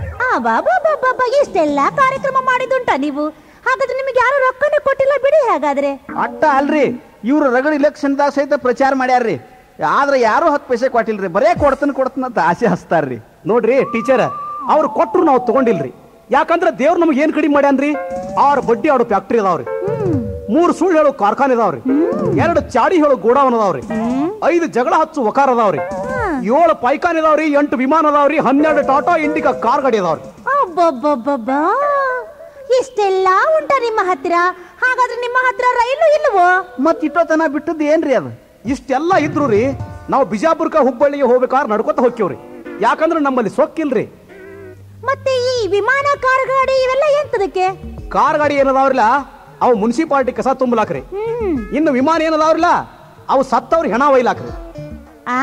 ಬಾಬಾ ಇಷ್ಟೆಲ್ಲ ಕಾರ್ಯಕ್ರಮ ಮಾಡಿದುಂಟ ನೀವು ಹಾಗಾದ್ರೆ ನಿಮಗೆ ಯಾರು ರೊಕ್ಕನೇ ಕೊಟ್ಟಿಲ್ಲ ಬಿಡಿ ಹಾಗಾದ್ರೆ ಅಟ್ಟ ಅಲ್ರಿ ಇವ್ರು ರಗಡ್ ಇಲೆಕ್ಷನ್ದಾಗ ಸಹಿತ ಪ್ರಚಾರ ಮಾಡ್ಯಾರ್ರಿ ಆದ್ರೆ ಯಾರು ಹತ್ತು ಪೈಸೆ ಕೊಟ್ಟಿಲ್ರಿ ಬರೇ ಕೊಡ್ತನ ಕೊಡ್ತನ ಅಂತ ಆಸೆ ಹಚ್ತಾರ್ರಿ ನೋಡ್ರಿ ಟೀಚರ್ ಅವ್ರು ಕೊಟ್ರು ನಾವು ತಗೊಂಡಿಲ್ರಿ ಯಾಕಂದ್ರೆ ದೇವ್ರು ನಮ್ಗೆ ಏನ್ ಕಡಿಮೆ ಮಾಡ್ಯಾನ್ರಿ ಆರು ಬಡ್ಡಿ ಆಡೋ ಫ್ಯಾಕ್ಟ್ರಿ ಅದಾವ್ರಿ ಮೂರು ಸುಳ್ಳು ಹೇಳೋ ಕಾರ್ಖಾನೆ ಅದಾವ್ರಿ ಎರಡು ಚಾಡಿ ಹೇಳೋ ಗೋಡಾವನ್ ಅದಾವ್ರಿ ಐದು ಜಗಳ ಹಚ್ಚು ವಕಾರ ಅದಾವ್ರಿ ಏಳು ಪೈಖಾನೆ ಅದಾವ್ರಿ ಎಂಟು ವಿಮಾನ ಅದಾವ್ರಿ ಹನ್ನೆರಡು ಟಾಟಾ ಇಂಡಿಕಾ ಕಾರ್ ಗಾಡಿ ಅದಾವ್ರಿ ಅಬ್ಬಬ್ಬಬ್ಬಬ್ಬಾ ಇಷ್ಟೆಲ್ಲ ಉಂಟ ನಿಮ್ಮ ಹತ್ತಿರ ಹಾಗಾದ್ರೆ ನಿಮ್ಮ ಹತ್ರ ರೈಲು ಇಲ್ವೋ ಮತ್ ಇಟ್ಟೋತನ ಬಿಟ್ಟದ್ದು ಏನ್ರಿ ಅದು ಇಷ್ಟೆಲ್ಲ ಇದ್ರು ರೀ ನಾವು ಬಿಜಾಪುರಕ್ಕ ಹುಬ್ಬಳ್ಳಿಗೆ ಹೋಗ್ಬೇಕಾದ್ರೆ ನಡ್ಕೊತ ಹೋಗ್ತೇವ್ರಿ ಯಾಕಂದ್ರೆ ನಮ್ಮಲ್ಲಿ ಸೊಕ್ಕಿಲ್ರಿ ಮತ್ತೆ ಈ ವಿಮಾನ ಕಾರ್ ಗಾಡಿ ಇವೆಲ್ಲ ಎಂತದಕ್ಕೆ ಕಾರ್ ಗಾಡಿ ಏನದಾವ್ರಲ್ಲ ಅವು ಮುನ್ಸಿಪಾಲಿಟಿ ಕಸ ತುಂಬಲಾಕ್ರಿ ಹ್ಮ್ ಇನ್ನು ವಿಮಾನ ಏನದಾವ್ರಲ್ಲ ಅವು ಸತ್ತವ್ರ ಹೆಣ ಒಯ್ಲಾಕ್ರಿ ಆ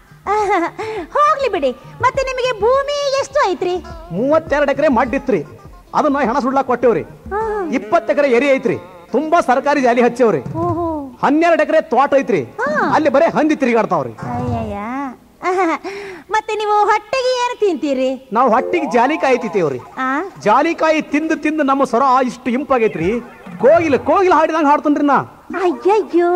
ಹೋಗ್ಲಿ ಬಿಡಿ ಮತ್ತೆ ನಿಮಗೆ ಭೂಮಿ ಎಷ್ಟು ಐತ್ರಿ ಮೂವತ್ತೆರಡು ಎಕರೆ ಮಡ್ಡಿತ್ರಿ ಅದನ್ನ ಹೆಣ ಸುಡ್ಲಾಕ್ ಕೊಟ್ಟೇವ್ರಿ ಆ, ಇಪ್ಪತ್ತು ಎಕರೆ ಎರಿ ಐತ್ರಿ ತುಂಬಾ ಸರ್ಕಾರಿ ಜಾಲಿ ಹಚ್ಚೇವ್ರಿ ಓಹೋ ಹನ್ನೆರಡು ಎಕರೆ ತೋಟ ಐತ್ರಿ ಹಾ. ಅಲ್ಲಿ ಬರೇ ಹಂದಿ ತಿರುಗಾಡ್ತಾವ್ರಿ ಅಯ್ಯಯ್ಯ ಮತ್ತೆ ನೀವು ಹೊಟ್ಟೆಗೆ ಏನು ತಿಂತೀರಿ ನಾವು ಹೊಟ್ಟಿಗೆ ಜಾಲಿಕಾಯಿ ತಿಂತೇವ್ರಿ ಆ ಜಾಲಿಕಾಯಿ ತಿಂದು ತಿಂದು ನಮ್ಮ ಸ್ವರ ಇಷ್ಟು ಇಂಪಾಗೈತ್ರಿ ಕೋಗಿಲ ಕೋಗಿಲ ಹಾಡಿದಂಗ ಹಾಡ್ತನ್ರಿ ನಾ ಅಯ್ಯಯ್ಯೋ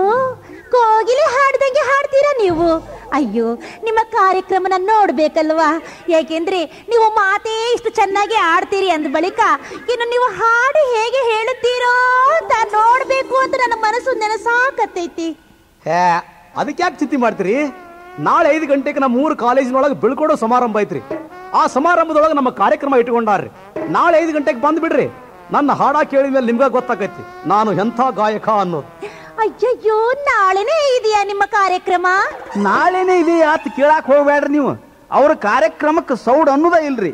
ಕೋಗಿಲೆ ಹಾಡ್ದಂಗೆ ಹಾಡ್ತೀರಾ ನೀವು ಅಯ್ಯೋ ನಿಮ್ಮ ಕಾರ್ಯಕ್ರಮನ ನೋಡ್ಬೇಕಲ್ವಾ ಯಾಕೆಂದ್ರೆ ನೀವು ಮಾತೇ ಇಷ್ಟು ಚೆನ್ನಾಗಿ ಆಡ್ತೀರಿ ಅಂದ ಬಳಿಕ ಇನ್ನು ನೀವು ಹಾಡು ಹೇಗೆ ಹೇಳುತ್ತೀರೋ ಅಂತ ನೋಡ್ಬೇಕು ಅಂತ ನನ್ನ ಮನಸ್ಸು ನೆನಸಾಕತ್ತೈತಿ ಹೇ ಅದಕ್ಕೆ ಯಾಕೆ ಚಿಂತೆ ಮಾಡ್ತೀರಿ ನಾಳೆ ಐದು ಗಂಟೆಗೆ ನಮ್ಮ ಮೂರು ಕಾಲೇಜಿನೊಳಗೆ ಬೀಳ್ಕೊಡೋ ಸಮಾರಂಭ ಐತ್ರಿ ಆ ಸಮಾರಂಭದೊಳಗೆ ನಮ್ಮ ಕಾರ್ಯಕ್ರಮ ಇಟ್ಕೊಂಡಾರ್ರಿ ನಾಳೆ ಐದು ಗಂಟೆಗೆ ಬಂದ್ ಬಿಡ್ರಿ ನನ್ನ ಹಾಡ ಕೇಳಿದ ಮೇಲೆ ನಿಮ್ಗೆ ಗೊತ್ತಾಗೈತಿ ನಾನು ಎಂಥ ಗಾಯಕ ಅನ್ನೋದು ಅಯ್ಯಯ್ಯೋ ನಾಳೆನೇ ಇದೆಯಾ ನಿಮ್ಮ ಕಾರ್ಯಕ್ರಮ ನಾಳೆನೇ ಇದೆ ಆತ್ ಕೇಳಾಕ್ ಹೋಗ್ಬೇಡ್ರಿ ನೀವು ಅವ್ರ ಕಾರ್ಯಕ್ರಮಕ್ಕೆ ಸೌಡ್ ಅನ್ನೋದ ಇಲ್ರಿ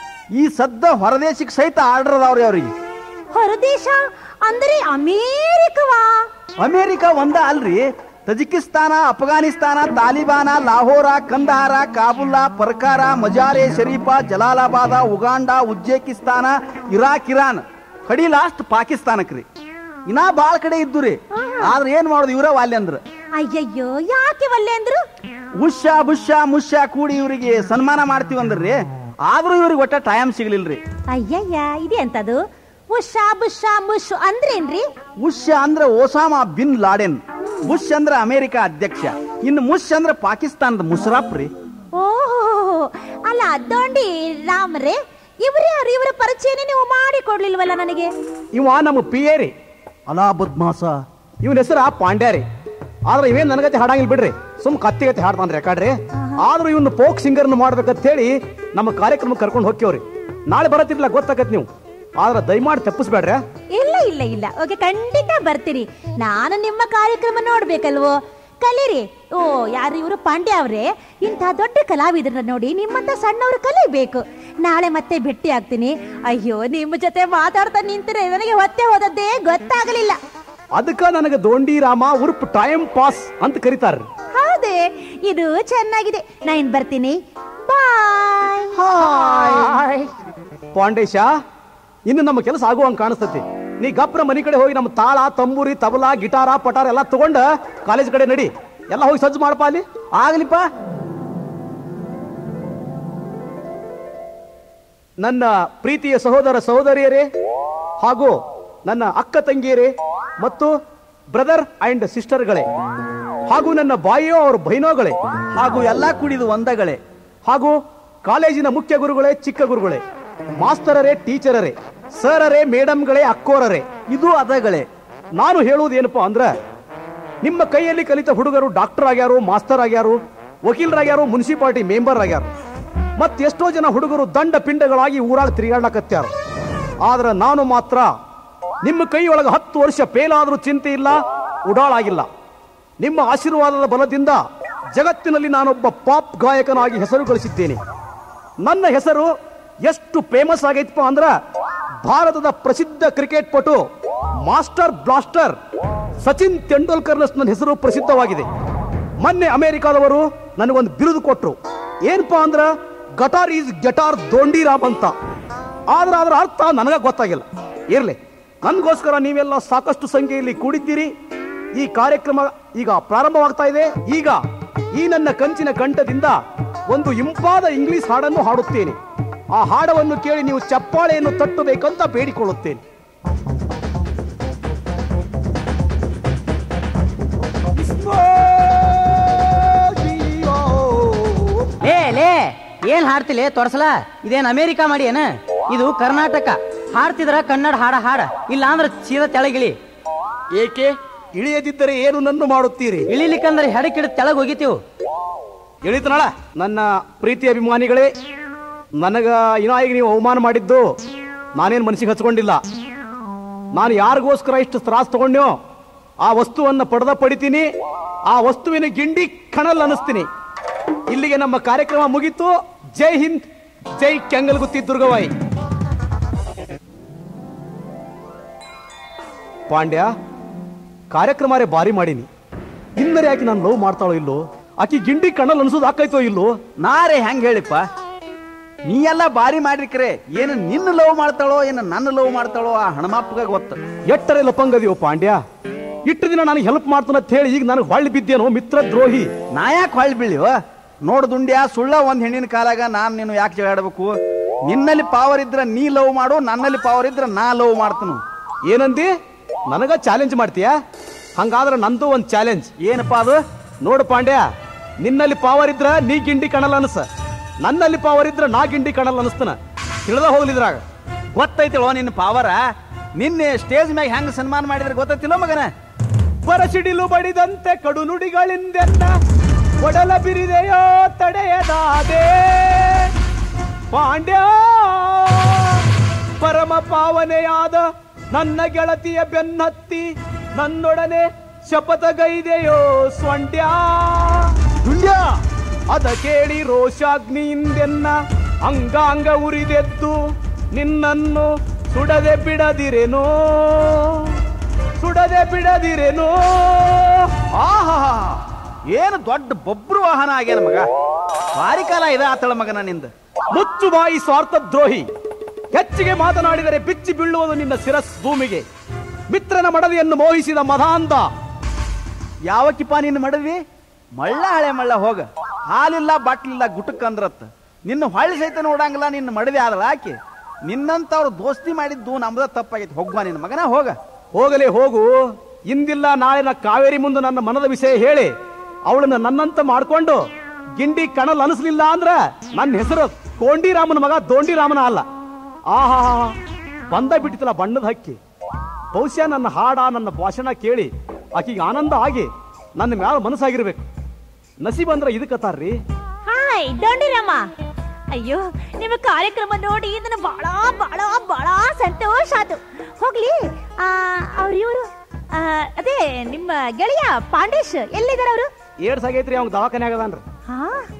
ಈ ಸದ್ದ ಹೊರದೇಶಕ್ಕೆ ಸಹಿತ ಆರ್ಡರ್ ಅದಾವ್ರಿ ಅವ್ರಿಗೆ ಹೊರದೇಶ ಅಂದರೆ ಅಮೇರಿಕವಾ ಅಮೇರಿಕ ಒಂದ ಅಲ್ರಿ ತಜಿಕಿಸ್ತಾನ ಅಫ್ಘಾನಿಸ್ತಾನ ತಾಲಿಬಾನ ಲಾಹೋರ ಕಂದಹಾರ ಕಾಬುಲ್ಲ ಪರ್ಕಾರ Mazar Sharif Jalalabad Uganda Uzbekistan Iraq Iran ಕಡಿ ಲಾಸ್ಟ್ ಪಾಕಿಸ್ತಾನಕ್ಕೆ ರೀ ಇನ್ನ ಬಾಳ ಕಡೆ ಇದ್ದು ರೀ ಆದ್ರೆ ಏನ್ ಮಾಡೋದು ಇವ್ರ ವಾಲ್ಯ ಅಂದ್ರ ಅಯ್ಯಯ್ಯೋ ಯಾಕೆ ಒಲ್ಲೆ ಅಂದ್ರು ಉಶ್ಯ ಬುಷ್ಯ ಮುಷ್ಯ ಕೂಡಿ ಇವರಿಗೆ ಸನ್ಮಾನ ಮಾಡ್ತೀವಿ ಅಂದ್ರಿ ಆದ್ರೂ ಇವ್ರಿಗೆ ಒಟ್ಟ ಟೈಮ್ ಸಿಗ್ಲಿಲ್ರಿ ಅಯ್ಯಯ್ಯ ಇದೆ ಅಂತದು ಉಷಾ ಬುಷಾ ಮುಷ್ ಅಂದ್ರೇನ್ರಿ ಉಶ್ಯ ಅಂದ್ರೆ ಓಸಾಮಾ ಬಿನ್ ಲಾಡೆನ್ ಬುಷ್ ಅಂದ್ರ ಅಮೆರಿಕ ಅಧ್ಯಕ್ಷ ಇನ್ನು ಮುಷ್ ಅಂದ್ರ ಪಾಕಿಸ್ತಾನದ ಮುಷರಫ್ ರೀ ಓಹೋ ಅಲ್ಲ ದೊಂಡಿ ರಾಮ್ರೆ ಇವ್ರು ಯಾರು ಇವರ ಪರಿಚಯನೇ ನೀವು ಮಾಡಿ ಕೊಡ್ಲಿಲ್ವಲ್ಲ ನನಗೆ ಇವ ನಮ್ಮ ಪಿ ಎ ರೀ ಅಲಾ ಬದ್ಮಾಸ ಇವನ ಹೆಸರ ಪಾಂಡ್ಯ ರೀ ಆದ್ರೆ ಇವೇನ್ ನನಗತೆ ಹಾಡಂಗಿಲ್ಲ ಬಿಡ್ರಿ ಸುಮ್ ಕತ್ತಿಗತಿ ಹಾಡ್ತಾನ್ರಿ ಯಾಕಡ್ರಿ ಆದ್ರೂ ಇವನು ಫೋಕ್ ಸಿಂಗರ್ನ ಮಾಡ್ಬೇಕಂತ ಹೇಳಿ ನಮ್ಮ ಕಾರ್ಯಕ್ರಮ ಕರ್ಕೊಂಡು ಹೋಗ್ಯವ್ರಿ ನಾಳೆ ಬರತ್ತಿರ್ಲಿಲ್ಲ ಗೊತ್ತಾಗತ್ ನೀವು ಆದ್ರೆ ದಯಮಾಡಿ ತಪ್ಪಿಸ್ಬೇಡ್ರಿ ಇಲ್ಲ ಇಲ್ಲ ಇಲ್ಲ ಓಕೆ ಖಂಡಿತ ಬರ್ತೀನಿ ನಾನು ನಿಮ್ಮ ಕಾರ್ಯಕ್ರಮ ನೋಡ್ಬೇಕಲ್ವೋ ಕಲೀರಿ ಓ ಯಾರು ಇವರು ಪಾಂಡ್ಯ ಅವ್ರೆ ಇಂಥ ದೊಡ್ಡ ಕಲಾವಿದರನ್ನ ನೋಡಿ ನಿಮ್ಮಂತ ಸಣ್ಣವರು ಕಲಿಬೇಕು ನಾಳೆ ಮತ್ತೆ ಭೇಟಿ ಆಗ್ತೀನಿ ಅಯ್ಯೋ ನಿಮ್ಮ ಜೊತೆ ಮಾತಾಡ್ತಾ ನಿಂತರೆ ನನಗೆ ಹೊತ್ತೆ ಹೋದದ್ದೇ ಗೊತ್ತಾಗಲಿಲ್ಲ ಅದಕ್ಕ ನನಗೆ ದೋಂಡಿ ರಾಮ ಉರ್ಪ್ ಟೈಮ್ ಪಾಸ್ ಅಂತ ಕರೀತಾರ್ರಿ ಹೌದೇ ಇದು ಚೆನ್ನಾಗಿದೆ ನಾ ಇನ್ ಬರ್ತೀನಿ ಬಾಯ್ ಪಾಂಡೇಶ ಇನ್ನು ನಮ್ಮ ಕೆಲಸ ಆಗುವಂಗ ಕಾಣಿಸ್ತತಿ ನೀ ಗಪ್ರ ಮನಿ ಕಡೆ ಹೋಗಿ ನಮ್ಮ ತಾಳ ತಂಬೂರಿ ತಬಲಾ ಗಿಟಾರ ಪಟಾರ ಎಲ್ಲ ತಗೊಂಡ ಕಾಲೇಜ್ ಕಡೆ ನಡಿ ಎಲ್ಲ ಹೋಗಿ ಸಜ್ಜು ಮಾಡಪ್ಪ ಅಲ್ಲಿ ಆಗ್ಲಿಪ್ಪ ನನ್ನ ಪ್ರೀತಿಯ ಸಹೋದರ ಸಹೋದರಿಯರೇ ಹಾಗೂ ನನ್ನ ಅಕ್ಕ ತಂಗಿಯರೇ ಮತ್ತು ಬ್ರದರ್ ಅಂಡ್ ಸಿಸ್ಟರ್ಗಳೇ ಹಾಗೂ ನನ್ನ ಬಾಯಿಯೋ ಅವ್ರ ಬೈನೋಗಳೇ ಹಾಗೂ ಎಲ್ಲಾ ಕುಡಿದು ಒಂದಗಳೇ ಹಾಗೂ ಕಾಲೇಜಿನ ಮುಖ್ಯ ಗುರುಗಳೇ ಚಿಕ್ಕ ಗುರುಗಳೇ ಮಾಸ್ತರರೇ ಟೀಚರರೇ ಸರರೇ ಮೇಡಮ್ಗಳೇ ಅಕ್ಕೋರರೇ ಇದು ಅದಗಳೇ ನಾನು ಹೇಳುವುದು ಏನಪ್ಪಾ ಅಂದ್ರ ನಿಮ್ಮ ಕೈಯಲ್ಲಿ ಕಲಿತ ಹುಡುಗರು ಡಾಕ್ಟರ್ ಆಗ್ಯಾರು ಮಾಸ್ತರ್ ಆಗ್ಯಾರು ವಕೀಲರಾಗ್ಯಾರು ಮುನ್ಸಿಪಾಲಿಟಿ ಮೆಂಬರ್ ಆಗ್ಯಾರು ಮತ್ತೆಷ್ಟೋ ಜನ ಹುಡುಗರು ದಂಡ ಪಿಂಡಗಳಾಗಿ ಊರಾಗ ತಿರುಗಾಡ್ಲಕತ್ಯಾರ ಆದ್ರ ನಾನು ಮಾತ್ರ ನಿಮ್ಮ ಕೈ ಒಳಗೆ ಹತ್ತು ವರ್ಷ ಫೇಲಾದ್ರೂ ಚಿಂತೆ ಇಲ್ಲ ಉಡಾಳಾಗಿಲ್ಲ ನಿಮ್ಮ ಆಶೀರ್ವಾದದ ಬಲದಿಂದ ಜಗತ್ತಿನಲ್ಲಿ ನಾನೊಬ್ಬ ಪಾಪ್ ಗಾಯಕನಾಗಿ ಹೆಸರು ಗಳಿಸಿದ್ದೇನೆ ನನ್ನ ಹೆಸರು ಎಷ್ಟು ಫೇಮಸ್ ಆಗೈತಪ್ಪ ಅಂದ್ರ ಭಾರತದ ಪ್ರಸಿದ್ಧ ಕ್ರಿಕೆಟ್ ಪಟು ಮಾಸ್ಟರ್ ಬ್ಲಾಸ್ಟರ್ ಸಚಿನ್ ತೆಂಡೂಲ್ಕರ್ನಷ್ಟು ನನ್ನ ಹೆಸರು ಪ್ರಸಿದ್ಧವಾಗಿದೆ ಮೊನ್ನೆ ಅಮೆರಿಕಾದವರು ನನಗೊಂದು ಬಿರುದು ಕೊಟ್ರು ಏನಪ್ಪಾ ಅಂದ್ರ ಗಟಾರ್ ಈಸ್ ಗೆಟಾರ್ ದೋಂಡಿರಾಮ್ ಅಂತ ಆದ್ರೆ ಅದರ ಅರ್ಥ ನನಗ ಗೊತ್ತಾಗಿಲ್ಲ ಇರ್ಲಿ ನನ್ಗೋಸ್ಕರ ನೀವೆಲ್ಲ ಸಾಕಷ್ಟು ಸಂಖ್ಯೆಯಲ್ಲಿ ಕೂಡಿದ್ದೀರಿ ಈ ಕಾರ್ಯಕ್ರಮ ಈಗ ಪ್ರಾರಂಭವಾಗ್ತಾ ಇದೆ ಈಗ ಈ ನನ್ನ ಕಂಚಿನ ಕಂಠದಿಂದ ಒಂದು ಇಂಪಾದ ಇಂಗ್ಲಿಷ್ ಹಾಡನ್ನು ಹಾಡುತ್ತೇನೆ ಆ ಹಾಡವನ್ನು ಕೇಳಿ ನೀವು ಚಪ್ಪಾಳೆಯನ್ನು ತಟ್ಟಬೇಕಂತ ಬೇಡಿಕೊಳ್ಳುತ್ತೇನೆ ಲೇ ಲೇ ಏನ್ ಹಾಡ್ತಿಲೆ ತೊಡಸಲ ಇದೇನ್ ಅಮೇರಿಕಾ ಮಾಡಿ ಏನ ಇದು ಕರ್ನಾಟಕ ಹಾಡ್ತಿದ್ರ ಕನ್ನಡ ಹಾಡ ಹಾಡ ಇಲ್ಲ ಅಂದ್ರ ಸೀದಾ ತೆಳಗಿಳಿ ಏಕೆ ಇಳಿಯದಿದ್ದರೆ ಏನು ನನ್ನು ಮಾಡುತ್ತೀರಿ ಇಳಿಲಿಕ್ಕಂದ್ರೆ ಹೆಡಕಿಡ ತೆಳಗ್ ಹೋಗಿತೀವ್ ಇಳಿತನಳ ನನ್ನ ಪ್ರೀತಿ ಅಭಿಮಾನಿಗಳೇ ನನಗ ಇನಾಯಿಗೆ ನೀವು ಅವಮಾನ ಮಾಡಿದ್ದು ನಾನೇನು ಮನಸ್ಸಿಗೆ ಹಚ್ಕೊಂಡಿಲ್ಲ ನಾನು ಯಾರಿಗೋಸ್ಕರ ಇಷ್ಟು ತ್ರಾಸ್ ತಗೊಂಡ್ಯೋ ಆ ವಸ್ತುವನ್ನ ಪಡೆದ ಪಡಿತೀನಿ ಆ ವಸ್ತುವಿನ ಗಿಂಡಿ ಕಣಲ್ ಅನಿಸ್ತೀನಿ ಇಲ್ಲಿಗೆ ನಮ್ಮ ಕಾರ್ಯಕ್ರಮ ಮುಗೀತು ಜೈ ಹಿಂದ್ ಜೈ ಕೆಂಗಲ್ಗುತ್ತಿ ದುರ್ಗವಾಯಿ ಪಾಂಡ್ಯ ಕಾರ್ಯಕ್ರಮ ಬಾರಿ ಮಾಡೀನಿ ಇನ್ನರೆ ಯಾಕೆ ನಾನು ಲವ್ ಮಾಡ್ತಾಳೋ ಇಲ್ಲೋ ಆಕಿ ಗಿಂಡಿ ಕಣ್ಣಲ್ಲಿ ಅನ್ಸೋದು ಆಕೈತೋ ಇಲ್ಲೋ ನಾರೇ ಹೆಂಗ್ ಹೇಳಿಪ್ಪ ನೀ ಎಲ್ಲ ಬಾರಿ ಮಾಡಿರ್ಕ್ರೆ ಏನು ನಿನ್ನ ಲವ್ ಮಾಡ್ತಾಳೋ ಏನು ನನ್ನ ಲವ್ ಮಾಡ್ತಾಳೋ ಆ ಹಣಮಪ್ಪಗ ಗೊತ್ತ ಎಟ್ಟರೆ ಲಪಂಗದಿಯೋ ಪಾಂಡ್ಯ ಇಟ್ಟು ದಿನ ನನಗೆ ಹೆಲ್ಪ್ ಮಾಡ್ತಾನಂತ ಹೇಳಿ ಈಗ ನನಗೆ ಹೊಳ್ಳಿ ಬಿದ್ದೇನೋ ಮಿತ್ರ ದ್ರೋಹಿ ನಾ ಯಾಕೆ ಹೊಳ್ ಬೀಳಿವ ನೋಡ್ ದುಂಡ್ಯ ಸುಳ್ಳ ಒಂದ್ ಹೆಣ್ಣಿನ ಕಾಲಾಗ ನಾನ್ ನೀನು ಯಾಕೆ ಜಗಾಡ್ಬೇಕು ನಿನ್ನಲ್ಲಿ ಪವರ್ ಇದ್ರ ನೀ ಲವ್ ಮಾಡು ನನ್ನಲ್ಲಿ ಪವರ್ ಇದ್ರ ನಾ ಲವ್ ಮಾಡ್ತನು ಏನಂದಿ ನನಗ ಚಾಲೆಂಜ್ ಮಾಡ್ತೀಯಾ ಹಂಗಾದ್ರೆ ನಂದು ಒಂದು ಚಾಲೆಂಜ್ ಏನಪ್ಪಾ ಅದು ನೋಡು ಪಾಂಡ್ಯ ನಿನ್ನಲ್ಲಿ ಪಾವರ್ ಇದ್ರ ನೀ ಗಿಂಡಿ ಕಣಲ್ಲ ಅನ್ಸ ನನ್ನಲ್ಲಿ ಪಾವರ್ ಇದ್ರ ನಾ ಗಿಂಡಿ ಕಣಲ್ಲ ಅನಸ್ತನ ತಿಳಿದ ಹೋಗ್ಲಿದ್ರಾಗ ಗೊತ್ತೈತಿಳೋ ನಿನ್ನ ಪಾವರ ನಿನ್ನೆ ಸ್ಟೇಜ್ ಮ್ಯಾಗ ಹೆಂಗ್ ಸನ್ಮಾನ ಮಾಡಿದ್ರೆ ಗೊತ್ತೈತಿಲ್ಲೋ ಮಗನ ಬರಸಿಡಿಲು ಬಡಿದಂತೆ ಕಡು ನುಡಿಗಳಿಂದೆನ್ನ ಒಡಲ ಬಿರಿದೆಯೋ ತಡೆಯದಾದೆ ಪಾಂಡ್ಯ ಪರಮ ಪಾವನೆಯಾದ ನನ್ನ ಗೆಳತಿಯ ಬೆನ್ನತ್ತಿ ನನ್ನೊಡನೆ ಶಪಥಗೈದೆಯೋ ಸ್ವಂಡ್ಯ ದುಂಡ್ಯ ಅದ ಕೇಳಿ ರೋಷಾಗ್ನಿಯಿಂದೆನ್ನ ಅಂಗಾಂಗ ಉರಿದೆದ್ದು ನಿನ್ನನ್ನು ಸುಡದೆ ಬಿಡದಿರೆನೋ ಸುಡದೆ ಬಿಡದಿರೇನೋ ಆಹಾ ಏನು ದೊಡ್ಡ ಬೊಬ್ರು ವಾಹನ ಆಗ್ಯಾನ ಮಗ ಭಾರಿ ಕಾಲ ಇದೆ ಆತಳ ಮಗನ ನಿಂದ ಮುಚ್ಚು ಬಾಯಿ ಸ್ವಾರ್ಥ ದ್ರೋಹಿ ಹೆಚ್ಚಿಗೆ ಮಾತನಾಡಿದರೆ ಬಿಚ್ಚಿ ಬೀಳುವುದು ನಿನ್ನ ಶಿರಸ್ ಭೂಮಿಗೆ ಮಿತ್ರನ ಮಡದಿಯನ್ನು ಮೋಹಿಸಿದ ಮಧಾಂಧ ಯಾವಕ್ಕಿಪ್ಪ ನಿನ್ನ ಮಡವಿ ಮಳ್ಳ ಹಳೆ ಮಳ್ಳ ಹೋಗ ಹಾಲಿಲ್ಲ ಬಾಟ್ಲಿಲ್ಲ ಗುಟಕ್ ಅಂದ್ರತ್ತ ನಿನ್ನ ಹೊಳ್ಳಿ ಸಹಿತ ನೋಡಂಗಿಲ್ಲ ನಿನ್ನ ಮಡವಿ ಆದಳ ಆಕೆ ನಿನ್ನಂತವ್ರು ದೋಸ್ತಿ ಮಾಡಿದ್ದು ನಮ್ದ ತಪ್ಪಾಗೈತಿ ಹೋಗ್ಬಾ ನಿನ್ನ ಮಗನ ಹೋಗ ಹೋಗಲೇ ಹೋಗು ಇಂದಿಲ್ಲ ನಾಳಿನ ಕಾವೇರಿ ಮುಂದೆ ನನ್ನ ಮನದ ವಿಷಯ ಹೇಳಿ ಅವಳನ್ನ ನನ್ನಂತ ಮಾಡ್ಕೊಂಡು ಗಿಂಡಿ ಕಣಲ್ ಅನಿಸ್ಲಿಲ್ಲ ಅಂದ್ರ ನನ್ನ ಹೆಸರು ಕೋಂಡಿರಾಮನ ಮಗ ದೋಂಡಿರಾಮನ ಅಲ್ಲ ಆಹಾ ಬಂದ ಬಿಟ್ಟಿತಲ್ಲ ಬಣ್ಣದ ಹಕ್ಕಿ ಬಹುಶಃ ನನ್ನ ಹಾಡ ನನ್ನ ಭಾಷಣ ಕೇಳಿ ಆಕಿಗೆ ಆನಂದ ಆಗಿ ನನ್ನ ಮ್ಯಾಲ ಮನಸ್ಸಾಗಿರ್ಬೇಕು ನಸೀಬ್ ಅಂದ್ರ ಇದಕ್ಕತ್ತಾರ್ರಿ ಹಾಯ್ ದೊಂಡಿರಮ್ಮ ಅಯ್ಯೋ ನಿಮ್ಮ ಕಾರ್ಯಕ್ರಮ ನೋಡಿ ನನಗೆ ಬಹಳ ಬಹಳ ಬಹಳ ಸಂತೋಷ ಆಯ್ತು ಹೋಗ್ಲಿ ಆ ಅವ್ರ ಇವರು ಅದೇ ನಿಮ್ಮ ಗೆಳೆಯ ಪಾಂಡೇಶ್ ಎಲ್ಲಿದ್ದಾರೆ ಅವರು ಏಡ್ಸ್ ಆಗೈತ್ರಿ ಅವ್ನ ದವಾಖಾನೆ ಆಗದಾನ್ರಿ ಹಾ